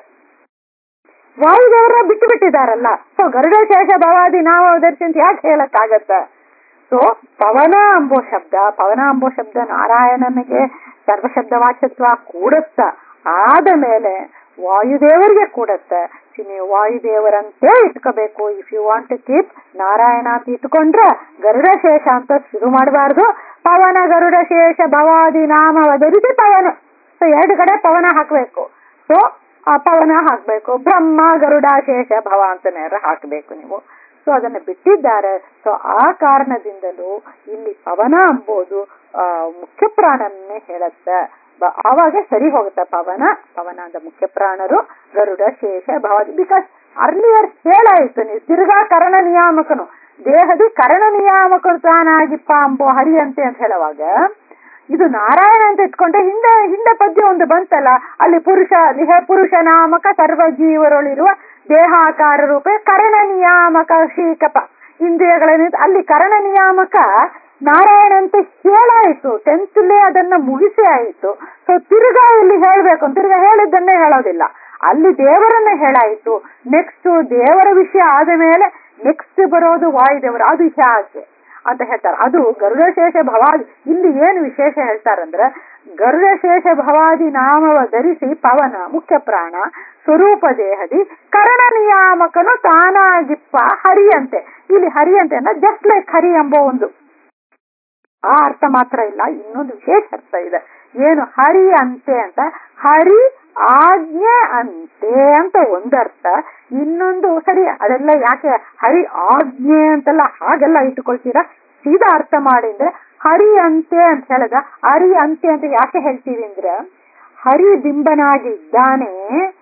ವಾಯುದೇವರನ್ನ ಬಿಟ್ಟು ಬಿಟ್ಟಿದಾರಲ್ಲ ಸೊ ಗರುಡ ಶೇಷ ಭವಾದಿ ನಾಮ ಧರಿಸಿ ಅಂತ ಯಾಕೆ ಹೇಳಕ್ಕಾಗತ್ತ ಸೊ ಪವನ ಅಂಬೋ ಶಬ್ದ ಪವನ ಅಂಬೋ ಶಬ್ದ ನಾರಾಯಣನಿಗೆ ಸರ್ವಶಬ್ದ ವಾಚತ್ವ ಕೂಡತ್ತ ಆದ ಮೇಲೆ ವಾಯುದೇವರಿಗೆ ಕೂಡತ್ತ ಸಿ ನೀವು ವಾಯುದೇವರಂತೆ ಇಟ್ಕೋಬೇಕು if you want to keep Narayana ಅಂತ ಇಟ್ಕೊಂಡ್ರೆ ಗರುಡ ಶೇಷ ಅಂತ ಶುರು ಮಾಡಬಾರ್ದು ಪವನ ಗರುಡ ಶೇಷ ಭವಾದಿ ನಾಮ ಧರಿಸಿ ಪವನ ಸೊ ಎರಡು ಕಡೆ ಪವನ ಹಾಕ್ಬೇಕು ಸೊ ಆ ಪವನ ಹಾಕ್ಬೇಕು ಬ್ರಹ್ಮ ಗರುಡ ಶೇಷ ಭವ ಅಂತ ಹಾಕಬೇಕು ನೀವು ಸೊ ಅದನ್ನ ಬಿಟ್ಟಿದ್ದಾರೆ ಸೊ ಆ ಕಾರಣದಿಂದಲೂ ಇಲ್ಲಿ ಪವನ ಅಂಬೋದು ಆ ಮುಖ್ಯ ಪ್ರಾಣನ್ನೇ ಹೇಳತ್ತೆ ಬ- ಆವಾಗ ಸರಿ ಹೋಗುತ್ತೆ ಪವನ ಪವನ ಅಂತ ಮುಖ್ಯ ಪ್ರಾಣರು ಗರುಡ ಶೇಷ ಭವಾದಿ ಬಿಕಾಸ್ ಅರ್ಲಿಯರ್ ಹೇಳಾಯ್ತು ನೀವು ತಿರ್ಗಾ ಕರಣ ನಿಯಾಮಕನು ದೇಹದಿ ಕರಣ ನಿಯಾಮಕನು ತಾನಾಗಿಪ್ಪ ಅಂಬೋ ಹರಿಯಂತೆ ಅಂತ ಹೇಳುವಾಗ ಇದು ನಾರಾಯಣ ಅಂತ ಇಟ್ಕೊಂಡ್ರೆ ಹಿಂದೆ ಹಿಂದೆ ಪದ್ಯ ಒಂದು ಬಂತಲ್ಲ ಅಲ್ಲಿ ಪುರುಷ ನಿಹ ಪುರುಷ ನಾಮಕ ಸರ್ವ ಜೀವರೊಳಿರುವ ದೇಹಾಕಾರ ರೂಪ ಕರಣ ನಿಯಾಮಕ ಶೀಕಪ ಇಂದ್ರಿಯಗಳೇನಿದೆ ಅಲ್ಲಿ ಕರಣ ನಿಯಾಮಕ ನಾರಾಯಣ ಅಂತ ಹೇಳಾಯಿತು ಟೆಂತ್ಲೇ ಅದನ್ನ ಮುಗಿಸಿ ಆಯಿತು ಸೊ ತಿರ್ಗಾ ಇಲ್ಲಿ ಹೇಳ್ಬೇಕು ತಿರ್ಗಾ ಹೇಳಿದ್ದನ್ನೇ ಹೇಳೋದಿಲ್ಲ ಅಲ್ಲಿ ದೇವರನ್ನ ಹೇಳಾಯಿತು ನೆಕ್ಸ್ಟ್ ದೇವರ ವಿಷಯ ಆದ ಮೇಲೆ ನೆಕ್ಸ್ಟ್ ಬರೋದು ವಾಯುದೇವರು ಅದು ಹೇಗೆ ಅಂತ ಹೇಳ್ತಾರೆ ಅದು ಗರುಡಶೇಷ ಭವಾದಿ ಇಲ್ಲಿ ಏನು ವಿಶೇಷ ಹೇಳ್ತಾರಂದ್ರೆ ಗರುಡಶೇಷ ಭವಾದಿ ನಾಮವ ಧರಿಸಿ ಪವನ ಮುಖ್ಯ ಪ್ರಾಣ ಸ್ವರೂಪ ದೇಹದಿ ಕರಣ ನಿಯಾಮಕನು ತಾನಾಗಿಪ್ಪ ಹರಿಯಂತೆ ಇಲ್ಲಿ ಹರಿಯಂತೆ ಅಂದ್ರೆ ಜಸ್ಟ್ ಲೈಕ್ ಹರಿ ಎಂಬ ಒಂದು ಆ ಅರ್ಥ ಮಾತ್ರ ಇಲ್ಲ ಇನ್ನೊಂದು ವಿಶೇಷ ಅರ್ಥ ಇದೆ ಏನು ಹರಿ ಅಂತೆ ಅಂತ ಹರಿ ಆಜ್ಞೆ ಅಂತೆ ಅಂತ ಒಂದರ್ಥ ಇನ್ನೊಂದು ಸರಿ ಅದೆಲ್ಲ ಯಾಕೆ ಹರಿ ಆಜ್ಞೆ ಅಂತೆಲ್ಲ ಹಾಗೆಲ್ಲ ಇಟ್ಟುಕೊಳ್ತೀರಾ ಸೀದಾ ಅರ್ಥ ಮಾಡಿ ಅಂದ್ರೆ ಹರಿ ಅಂತೆ ಅಂತ ಹೇಳದ ಹರಿ ಅಂತೆ ಅಂತ ಯಾಕೆ ಹೇಳ್ತೀವಿ ಅಂದ್ರೆ ಹರಿ ಬಿಂಬನಾಗಿದ್ದಾನೆ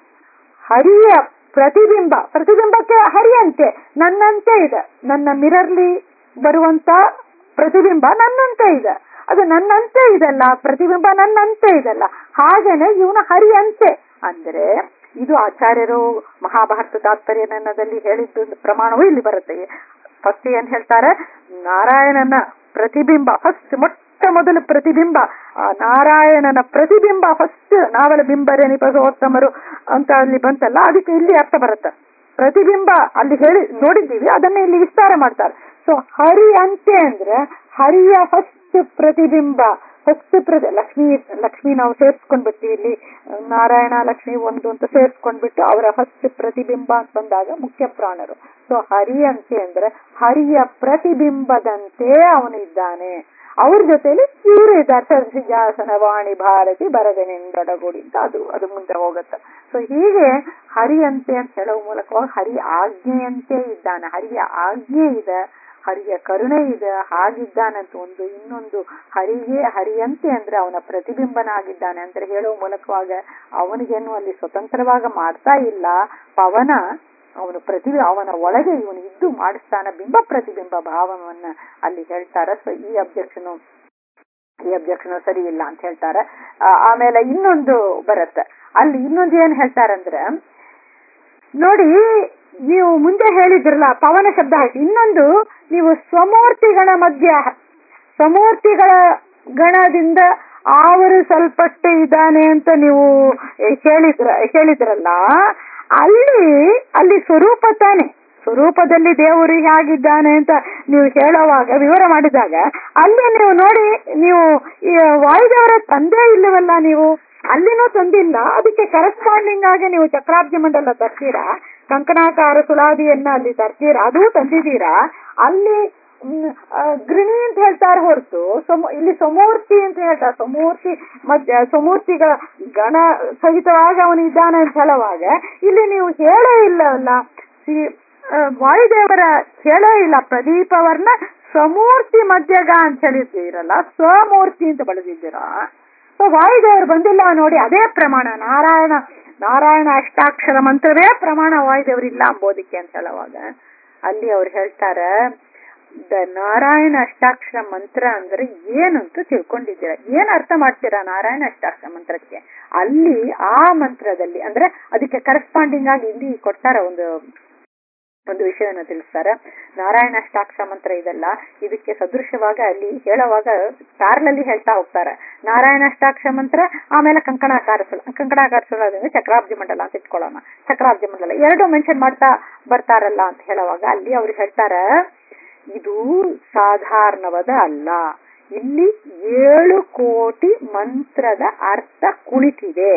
ಹರಿಯ ಪ್ರತಿಬಿಂಬ ಪ್ರತಿಬಿಂಬಕ್ಕೆ ಹರಿ ಅಂತೆ ನನ್ನಂತೆ ಇದೆ ನನ್ನ ಮಿರರ್ಲಿ ಬರುವಂತ ಪ್ರತಿಬಿಂಬ ನನ್ನಂತೆ ಇದೆ ಅದು ನನ್ನಂತೆ ಇದಲ್ಲ ಪ್ರತಿಬಿಂಬ ನನ್ನಂತೆ ಇದಲ್ಲ ಹಾಗೇನೆ ಇವನು ಹರಿ ಅಂತೆ ಅಂದ್ರೆ ಇದು ಆಚಾರ್ಯರು ಮಹಾಭಾರತ ತಾತ್ಪರ್ಯ ನನ್ನದಲ್ಲಿ ಹೇಳಿದ್ದು ಪ್ರಮಾಣವೂ ಇಲ್ಲಿ ಬರುತ್ತೆ ಫಸ್ಟ್ ಏನ್ ಹೇಳ್ತಾರೆ ನಾರಾಯಣನ ಪ್ರತಿಬಿಂಬ ಫಸ್ಟ್ ಮೊಟ್ಟ ಮೊದಲು ಪ್ರತಿಬಿಂಬ ಆ ನಾರಾಯಣನ ಪ್ರತಿಬಿಂಬ ಫಸ್ಟ್ ನಾವಲ ಬಿಂಬರೆ ನಿಪಸೋತ್ತಮರು ಅಂತ ಅಲ್ಲಿ ಬಂತಲ್ಲ ಅದಕ್ಕೆ ಇಲ್ಲಿ ಅರ್ಥ ಬರುತ್ತೆ ಪ್ರತಿಬಿಂಬ ಅಲ್ಲಿ ಹೇಳಿ ನೋಡಿದ್ದೀವಿ ಅದನ್ನ ಇಲ್ಲಿ ವಿಸ್ತಾರ ಮಾಡ್ತಾರೆ ಸೊ ಹರಿ ಅಂತೆ ಅಂದ್ರೆ ಹರಿಯ ಫಸ್ಟ್ ಪ್ರತಿಬಿಂಬ ಫಸ್ಟ್ ಪ್ರತಿ ಲಕ್ಷ್ಮಿ ಲಕ್ಷ್ಮಿ ನಾವು ಸೇರ್ಸ್ಕೊಂಡ್ಬಿಟ್ಟು ಇಲ್ಲಿ ನಾರಾಯಣ ಲಕ್ಷ್ಮಿ ಒಂದು ಅಂತ ಸೇರ್ಸ್ಕೊಂಡ್ಬಿಟ್ಟು ಅವರ ಫಸ್ಟ್ ಪ್ರತಿಬಿಂಬ ಅಂತ ಬಂದಾಗ ಮುಖ್ಯ ಪ್ರಾಣರು ಸೊ ಹರಿ ಅಂತೆ ಅಂದ್ರೆ ಹರಿಯ ಪ್ರತಿಬಿಂಬದಂತೆ ಅವನು ಇದ್ದಾನೆ ಅವ್ರ ಜೊತೆಲಿ ಇವರು ಇದ್ದಾರೆ ಸರ್ಸಿಜಾಸನ ವಾಣಿ ಭಾರತಿ ಬರದನೆಂದೊಡಗೂಡಿ ಅಂತ ಅದು ಅದು ಮುಂದೆ ಹೋಗುತ್ತೆ ಸೊ ಹೀಗೆ ಹರಿಯಂತೆ ಅಂತ ಹೇಳುವ ಮೂಲಕವಾಗಿ ಹರಿ ಆಜ್ಞೆಯಂತೆ ಇದ್ದಾನೆ ಹರಿಯ ಆಜ್ಞೆ ಇದೆ ಹರಿಯ ಕರುಣೆ ಇದೆ ಹಾಗಿದ್ದಾನಂತ ಒಂದು ಇನ್ನೊಂದು ಹರಿಗೆ ಹರಿಯಂತೆ ಅಂದ್ರೆ ಅವನ ಪ್ರತಿಬಿಂಬನಾಗಿದ್ದಾನೆ ಅಂದ್ರೆ ಹೇಳುವ ಮೂಲಕವಾಗ ಅವನಿಗೇನು ಅಲ್ಲಿ ಸ್ವತಂತ್ರವಾಗ ಮಾಡ್ತಾ ಇಲ್ಲ ಪವನ ಅವನು ಪ್ರತಿ ಅವನ ಒಳಗೆ ಇವನು ಇದ್ದು ಮಾಡಿಸ್ತಾನ ಬಿಂಬ ಪ್ರತಿಬಿಂಬ ಭಾವವನ್ನ ಅಲ್ಲಿ ಹೇಳ್ತಾರೆ ಸೊ ಈ ಅಬ್ಜೆಕ್ಷನ್ ಈ ಅಬ್ಜೆಕ್ಷನ್ ಸರಿ ಇಲ್ಲ ಅಂತ ಹೇಳ್ತಾರೆ ಆಮೇಲೆ ಇನ್ನೊಂದು ಬರುತ್ತೆ ಅಲ್ಲಿ ಇನ್ನೊಂದು ಏನ್ ಹೇಳ್ತಾರಂದ್ರೆ ನೋಡಿ ನೀವು ಮುಂದೆ ಹೇಳಿದ್ರಲ್ಲ ಪವನ ಶಬ್ದ ಹಾಕಿ ಇನ್ನೊಂದು ನೀವು ಸ್ವಮೂರ್ತಿಗಳ ಮಧ್ಯ ಸ್ವಮೂರ್ತಿಗಳ ಗಣದಿಂದ ಅವರು ಸ್ವಲ್ಪಟ್ಟು ಇದ್ದಾನೆ ಅಂತ ನೀವು ಹೇಳಿದ್ರ ಹೇಳಿದ್ರಲ್ಲ ಅಲ್ಲಿ ಅಲ್ಲಿ ಸ್ವರೂಪ ತಾನೆ ಸ್ವರೂಪದಲ್ಲಿ ದೇವರು ಹೇಗಿದ್ದಾನೆ ಅಂತ ನೀವು ಹೇಳುವಾಗ ವಿವರ ಮಾಡಿದಾಗ ಅಲ್ಲಿ ನೀವು ನೋಡಿ ನೀವು ವಾಯುದೇವರ ತಂದೆ ಇಲ್ಲವಲ್ಲ ನೀವು ಅಲ್ಲಿನೂ ತಂದಿಲ್ಲ ಅದಕ್ಕೆ ಕರೆಸ್ಪಾಂಡಿಂಗ್ ಆಗಿ ನೀವು ಚಕ್ರಾಬ್ಜ ಮಂಡಲ ತರ್ತೀರಾ ಕಂಕಣಾಕಾರ ಸುಳಾದಿಯನ್ನ ಅಲ್ಲಿ ತರ್ತೀರಾ ಅದೂ ತಂದಿದ್ದೀರಾ ಅಲ್ಲಿ ಗೃಣಿ ಅಂತ ಹೇಳ್ತಾರೆ ಹೊರತು ಇಲ್ಲಿ ಸಮೂರ್ತಿ ಅಂತ ಹೇಳ್ತಾರೆ ಸಮೂರ್ತಿ ಮಧ್ಯ ಸಮೂರ್ತಿಗಳ ಗಣ ಸಹಿತವಾಗಿ ಅವನು ಇದ್ದಾನೆ ಅಂತ ಹೇಳುವಾಗ ಇಲ್ಲಿ ನೀವು ಹೇಳೇ ಇಲ್ಲ ಅಲ್ಲ ವಾಯುದೇವರ ಹೇಳೇ ಇಲ್ಲ ಪ್ರದೀಪವರ್ನ ಸಮೂರ್ತಿ ಮಧ್ಯಗ ಅಂತ ಹೇಳಿದ್ದೀರಲ್ಲ ಸ್ವಮೂರ್ತಿ ಅಂತ ಬಳದಿದ್ದೀರಾ ಸೊ ವಾಯುದೇವರು ಬಂದಿಲ್ಲ ನೋಡಿ ಅದೇ ಪ್ರಮಾಣ ನಾರಾಯಣ ನಾರಾಯಣ ಅಷ್ಟಾಕ್ಷರ ಮಂತ್ರವೇ ಪ್ರಮಾಣ ವಾಯುದೇವರು ಇಲ್ಲ ಅಂಬೋದಿಕ್ಕೆ ಅಂತ ಹೇಳುವಾಗ ಅಲ್ಲಿ ಅವ್ರು ಹೇಳ್ತಾರೆ ದ ನಾರಾಯಣ ಅಷ್ಟಾಕ್ಷರ ಮಂತ್ರ ಅಂದ್ರೆ ಏನು ಅಂತ ತಿಳ್ಕೊಂಡಿದ್ದೀರಾ ಏನ್ ಅರ್ಥ ಮಾಡ್ತೀರಾ ನಾರಾಯಣ ಅಷ್ಟಾಕ್ಷರ ಮಂತ್ರಕ್ಕೆ ಅಲ್ಲಿ ಆ ಮಂತ್ರದಲ್ಲಿ ಅಂದ್ರೆ ಅದಕ್ಕೆ ಕರೆಸ್ಪಾಂಡಿಂಗ್ ಆಗಿ ಇಲ್ಲಿ ಕೊಡ್ತಾರ ಒಂದು ಒಂದು ವಿಷಯವನ್ನು ತಿಳಿಸ್ತಾರೆ ನಾರಾಯಣ ಅಷ್ಟಾಕ್ಷರ ಮಂತ್ರ ಇದೆಲ್ಲ ಇದಕ್ಕೆ ಸದೃಶವಾಗಿ ಅಲ್ಲಿ ಹೇಳುವಾಗ ಪ್ಯಾರ್ಲಲ್ಲಿ ಹೇಳ್ತಾ ಹೋಗ್ತಾರೆ ನಾರಾಯಣ ಅಷ್ಟಾಕ್ಷರ ಮಂತ್ರ ಆಮೇಲೆ ಕಂಕಣಾಕಾರ ಸುಳ ಕಂಕಣಾಕಾರ ಸುಳದಿಂದ ಚಕ್ರಾಬ್ಜಿ ಮಂಡಲ ಅಂತ ಇಟ್ಕೊಳ್ಳೋಣ ಚಕ್ರಾಬ್ಜಿ ಮಂಡಲ ಎರಡು ಮೆನ್ಷನ್ ಮಾಡ್ತಾ ಬರ್ತಾರಲ್ಲ ಅಂತ ಹೇಳುವಾಗ ಅಲ್ಲಿ ಅವ್ರು ಹೇಳ್ತಾರೆ ಇದು ಸಾಧಾರಣವಾದ ಅಲ್ಲ ಇಲ್ಲಿ ಏಳು ಕೋಟಿ ಮಂತ್ರದ ಅರ್ಥ ಕುಳಿತಿದೆ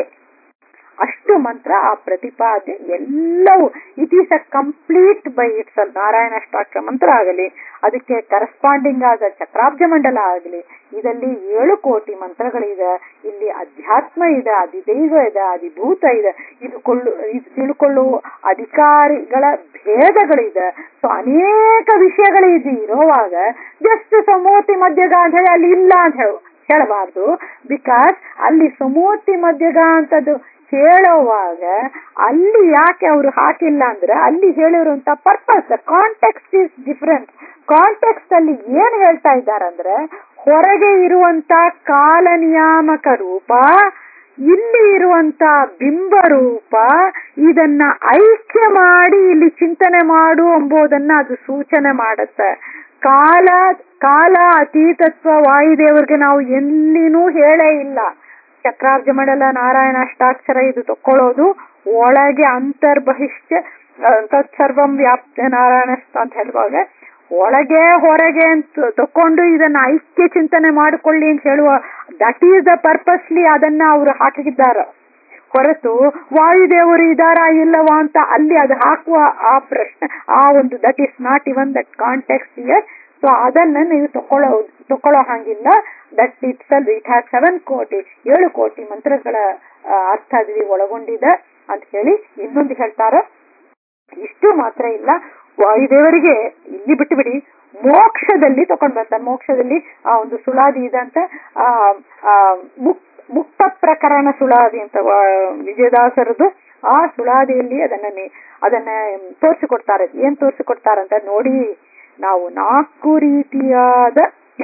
ಅಷ್ಟು ಮಂತ್ರ ಆ ಪ್ರತಿಪಾದ್ಯ ಎಲ್ಲವೂ it is a complete by its Narayana ಅಷ್ಟಾಕ್ಷರ ಮಂತ್ರ ಆಗಲಿ ಅದಕ್ಕೆ ಕರೆಸ್ಪಾಂಡಿಂಗ್ ಆದ ಚಕ್ರಾಬ್ಜ ಮಂಡಲ ಆಗಲಿ ಇದರಲ್ಲಿ ಏಳು ಕೋಟಿ ಮಂತ್ರಗಳಿದೆ ಇಲ್ಲಿ ಅಧ್ಯಾತ್ಮ ಇದೆ ಅಧಿದೈವ ಇದೆ ಅಧಿಭೂತ ಇದೆ ಇದು ಕೊಳ್ಳು ಇದು ತಿಳ್ಕೊಳ್ಳುವ ಅಧಿಕಾರಿಗಳ ಭೇದಗಳಿದೆ ಸೊ ಅನೇಕ ವಿಷಯಗಳು ಇದು ಇರೋವಾಗ ಜಸ್ಟ್ ಸಮೂರ್ತಿ ಮಧ್ಯಗ ಅಂತ ಹೇಳಿ ಅಲ್ಲಿ ಇಲ್ಲ ಅಂತ ಹೇಳ ಹೇಳಬಾರ್ದು ಬಿಕಾಸ್ ಅಲ್ಲಿ ಸಮೂರ್ತಿ ಮಧ್ಯಗ ಅಂತದ್ದು ಹೇಳುವಾಗ ಅಲ್ಲಿ ಯಾಕೆ ಅವರು ಹಾಕಿಲ್ಲ ಅಂದ್ರೆ ಅಲ್ಲಿ ಹೇಳಿರುವಂತ purpose context is different context ಅಲ್ಲಿ ಏನ್ ಹೇಳ್ತಾ ಇದ್ದಾರಂದ್ರೆ ಹೊರಗೆ ಇರುವಂತ ಕಾಲ ನಿಯಾಮಕ ರೂಪ ಇಲ್ಲಿ ಇರುವಂತ ಬಿಂಬ ರೂಪ ಇದನ್ನ ಐಕ್ಯ ಮಾಡಿ ಇಲ್ಲಿ ಚಿಂತನೆ ಮಾಡು ಎಂಬುದನ್ನ ಅದು ಸೂಚನೆ ಮಾಡುತ್ತೆ ಕಾಲ ಕಾಲ ಅತೀತತ್ವ ವಾಯುದೇವರಿಗೆ ನಾವು ಎಲ್ಲಿನೂ ಹೇಳೇ ಇಲ್ಲ ಚಕ್ರಾರ್ಜ ಮಂಡಲ ನಾರಾಯಣ ಅಷ್ಟಾಕ್ಷರ ಇದು ತಕೊಳ್ಳೋದು ಒಳಗೆ ಅಂತರ್ಬಹಿಷ್ಠ ತತ್ಸರ್ವಂ ವ್ಯಾಪ್ತ ನಾರಾಯಣ ಅಂತ ಹೇಳುವಾಗ ಒಳಗೆ ಹೊರಗೆ ಅಂತ ತಕೊಂಡು ಇದನ್ನ ಐಕ್ಯ ಚಿಂತನೆ ಮಾಡಿಕೊಳ್ಳಿ ಅಂತ ಹೇಳುವ ದಟ್ ಈಸ್ ದ ಪರ್ಪಸ್ಲಿ ಅದನ್ನ ಅವರು ಹಾಕಿದ್ದಾರೆ ಹೊರತು ವಾಯುದೇವರು ಇದಾರಾ ಇಲ್ಲವಾ ಅಂತ ಅಲ್ಲಿ ಅದು ಹಾಕುವ ಆ ಪ್ರಶ್ನೆ ಆ ಒಂದು that is not even that context here so ಅದನ್ನ ನೀವು ತಕೊಳ್ಳೋ ತಕೊಳ್ಳೋ ಹಾಗಿಲ್ಲ that it's all it has seven crore ಏಳು ಕೋಟಿ ಮಂತ್ರಗಳ ಅರ್ಥ ಅದಲ್ಲಿ ಒಳಗೊಂಡಿದೆ ಅಂತ ಹೇಳಿ ಇನ್ನೊಂದು ಹೇಳ್ತಾರೆ ಇಷ್ಟು ಮಾತ್ರ ಇಲ್ಲ ವಾಯುದೇವರಿಗೆ ಇಲ್ಲಿ ಬಿಟ್ಟು ಬಿಡಿ ಮೋಕ್ಷದಲ್ಲಿ ತಕೊಂಡ್ ಬರ್ತಾರೆ ಮೋಕ್ಷದಲ್ಲಿ ಆ ಒಂದು ಸುಳಾದಿ ಇದೆ ಅಂತ ಆ ಆ ಮುಕ್ ಮುಕ್ತ ಪ್ರಕರಣ ಸುಳಾದಿ ಅಂತ ವ- ವಿಜಯದಾಸರದು ಆ ಸುಳಾದಿಯಲ್ಲಿ ಅದನ್ನ ನಿ- ಅದನ್ನ ತೋರಿಸಿಕೊಡ್ತಾರೆ ಏನ್ ತೋರಿಸಿಕೊಡ್ತಾರಂತ ನೋಡಿ ನಾವು ನಾಲ್ಕು ರೀತಿಯಾದ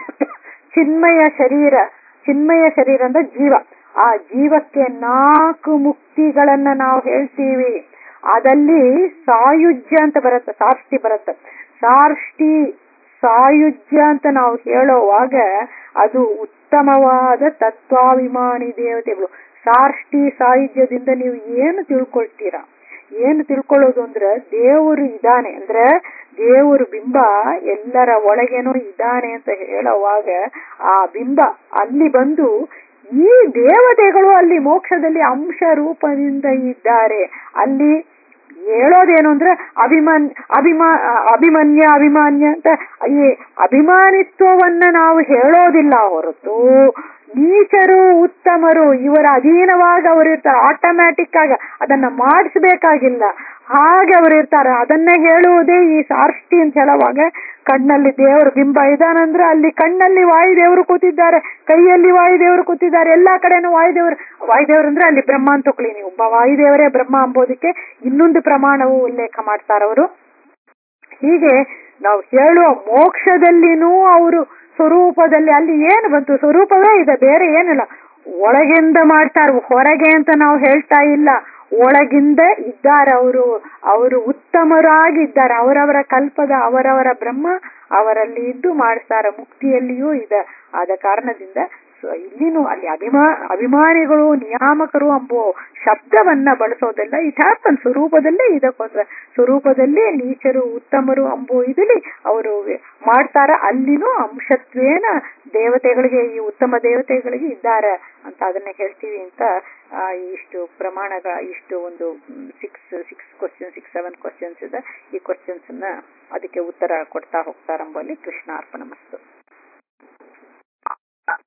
ಚಿನ್ಮಯ ಶರೀರ ಚಿನ್ಮಯ ಶರೀರ ಅಂದ್ರೆ ಜೀವ ಆ ಜೀವಕ್ಕೆ ನಾಲ್ಕು ಮುಕ್ತಿಗಳನ್ನ ನಾವು ಹೇಳ್ತೀವಿ ಅದಲ್ಲಿ ಸಾಯುಜ್ಯ ಅಂತ ಬರುತ್ತೆ ಸಾರ್ಷ್ಟಿ ಬರುತ್ತೆ ಸಾರ್ಷ್ಟಿ ಸಾಯುಜ್ಯ ಅಂತ ನಾವು ಹೇಳೋವಾಗ ಅದು ಉತ್ತಮವಾದ ತತ್ವಾಭಿಮಾನಿ ದೇವತೆಗಳು ಸಾರ್ಷ್ಟಿ ಸಾಯುಜ್ಯದಿಂದ ನೀವು ಏನು ತಿಳ್ಕೊಳ್ತೀರಾ ಏನು ತಿಳ್ಕೊಳ್ಳೋದು ಅಂದ್ರೆ ದೇವರು ಇದ್ದಾನೆ ಅಂದ್ರೆ ದೇವರು ಬಿಂಬ ಎಲ್ಲರ ಒಳಗೇನೋ ಇದ್ದಾನೆ ಅಂತ ಹೇಳುವಾಗ ಆ ಬಿಂಬ ಅಲ್ಲಿ ಬಂದು ಈ ದೇವತೆಗಳು ಅಲ್ಲಿ ಮೋಕ್ಷದಲ್ಲಿ ಅಂಶ ರೂಪದಿಂದ ಇದ್ದಾರೆ ಅಲ್ಲಿ ಹೇಳೋದೇನು ಅಂದ್ರೆ ಅಭಿಮನ್ ಅಭಿಮಾ ಅಭಿಮನ್ಯ ಅಭಿಮಾನ್ಯ ಅಂತ ಈ ಅಭಿಮಾನಿತ್ವವನ್ನ ನಾವು ಹೇಳೋದಿಲ್ಲ ಹೊರತು ನೀಚರು ಉತ್ತಮರು ಇವರ ಅಧೀನವಾಗಿ ಅವರು ಇರ್ತಾರೆ ಆಟೋಮ್ಯಾಟಿಕ್ ಆಗಿ ಅದನ್ನ ಮಾಡಿಸ್ಬೇಕಾಗಿಲ್ಲ ಹಾಗೆ ಅವರು ಇರ್ತಾರೆ ಅದನ್ನ ಹೇಳುವುದೇ ಈ ಸಾರ್ಷ್ಟಿ ಅಂತ ಹೇಳುವಾಗ ಕಣ್ಣಲ್ಲಿ ದೇವರ ಬಿಂಬ ಇದಾನಂದ್ರೆ ಅಲ್ಲಿ ಕಣ್ಣಲ್ಲಿ ವಾಯುದೇವರು ಕೂತಿದ್ದಾರೆ ಕೈಯಲ್ಲಿ ವಾಯುದೇವರು ಕೂತಿದ್ದಾರೆ ಎಲ್ಲಾ ಕಡೆನೂ ವಾಯುದೇವರು ವಾಯುದೇವರು ಅಂದ್ರೆ ಅಲ್ಲಿ ಬ್ರಹ್ಮ ಅಂತ ತಗೊಳ್ಳಿ ನೀವು ಒಬ್ಬ ವಾಯುದೇವರೇ ಬ್ರಹ್ಮ ಅಂಬೋದಕ್ಕೆ ಇನ್ನೊಂದು ಪ್ರಮಾಣವು ಉಲ್ಲೇಖ ಮಾಡ್ತಾರವರು ಹೀಗೆ ನಾವು ಹೇಳುವ ಮೋಕ್ಷದಲ್ಲಿನೂ ಅವರು ಸ್ವರೂಪದಲ್ಲಿ ಅಲ್ಲಿ ಏನು ಬಂತು ಸ್ವರೂಪವೇ ಇದೆ ಬೇರೆ ಏನಿಲ್ಲ ಒಳಗಿಂದ ಮಾಡ್ತಾರೆ ಹೊರಗೆ ಅಂತ ನಾವು ಹೇಳ್ತಾ ಇಲ್ಲ ಒಳಗಿಂದ ಇದ್ದಾರೆ ಅವರು ಅವರು ಉತ್ತಮರಾಗಿದ್ದಾರೆ ಅವರವರ ಕಲ್ಪದ ಅವರವರ ಬ್ರಹ್ಮ ಅವರಲ್ಲಿ ಇದ್ದು ಮಾಡಿಸ್ತಾರೆ ಮುಕ್ತಿಯಲ್ಲಿಯೂ ಇದೆ ಆದ ಕಾರಣದಿಂದ ಸೊ ಇಲ್ಲಿನೂ ಅಲ್ಲಿ ಅಭಿಮಾ ಅಭಿಮಾನಿಗಳು ನಿಯಾಮಕರು ಎಂಬೋ ಶಬ್ದವನ್ನ ಬಳಸೋದಲ್ಲ ಇಟ್ ಹ್ಯಾಪನ್ ಸ್ವರೂಪದಲ್ಲೇ ಇದಕ್ಕೋಸ್ಕರ ಸ್ವರೂಪದಲ್ಲೇ ನೀಚರು ಉತ್ತಮರು ಎಂಬೋ ಇದರಲ್ಲಿ ಅವರು ಮಾಡ್ತಾರ ಅಲ್ಲಿನೂ ಅಂಶತ್ವೇನ ದೇವತೆಗಳಿಗೆ ಈ ಉತ್ತಮ ದೇವತೆಗಳಿಗೆ ಇದ್ದಾರೆ ಅಂತ ಅದನ್ನ ಹೇಳ್ತೀವಿ ಅಂತ ಆ, ಇಷ್ಟು ಪ್ರಮಾಣಗಳ ಇಷ್ಟು ಒಂದು six six question six seven questions ಇದೆ ಈ ಕ್ವಶನ್ಸ್ ನ ಅದಕ್ಕೆ ಉತ್ತರ ಕೊಡ್ತಾ ಹೋಗ್ತಾರಂಬಲ್ಲಿ ಕೃಷ್ಣ ಅರ್ಪಣ ಮಸ್ತು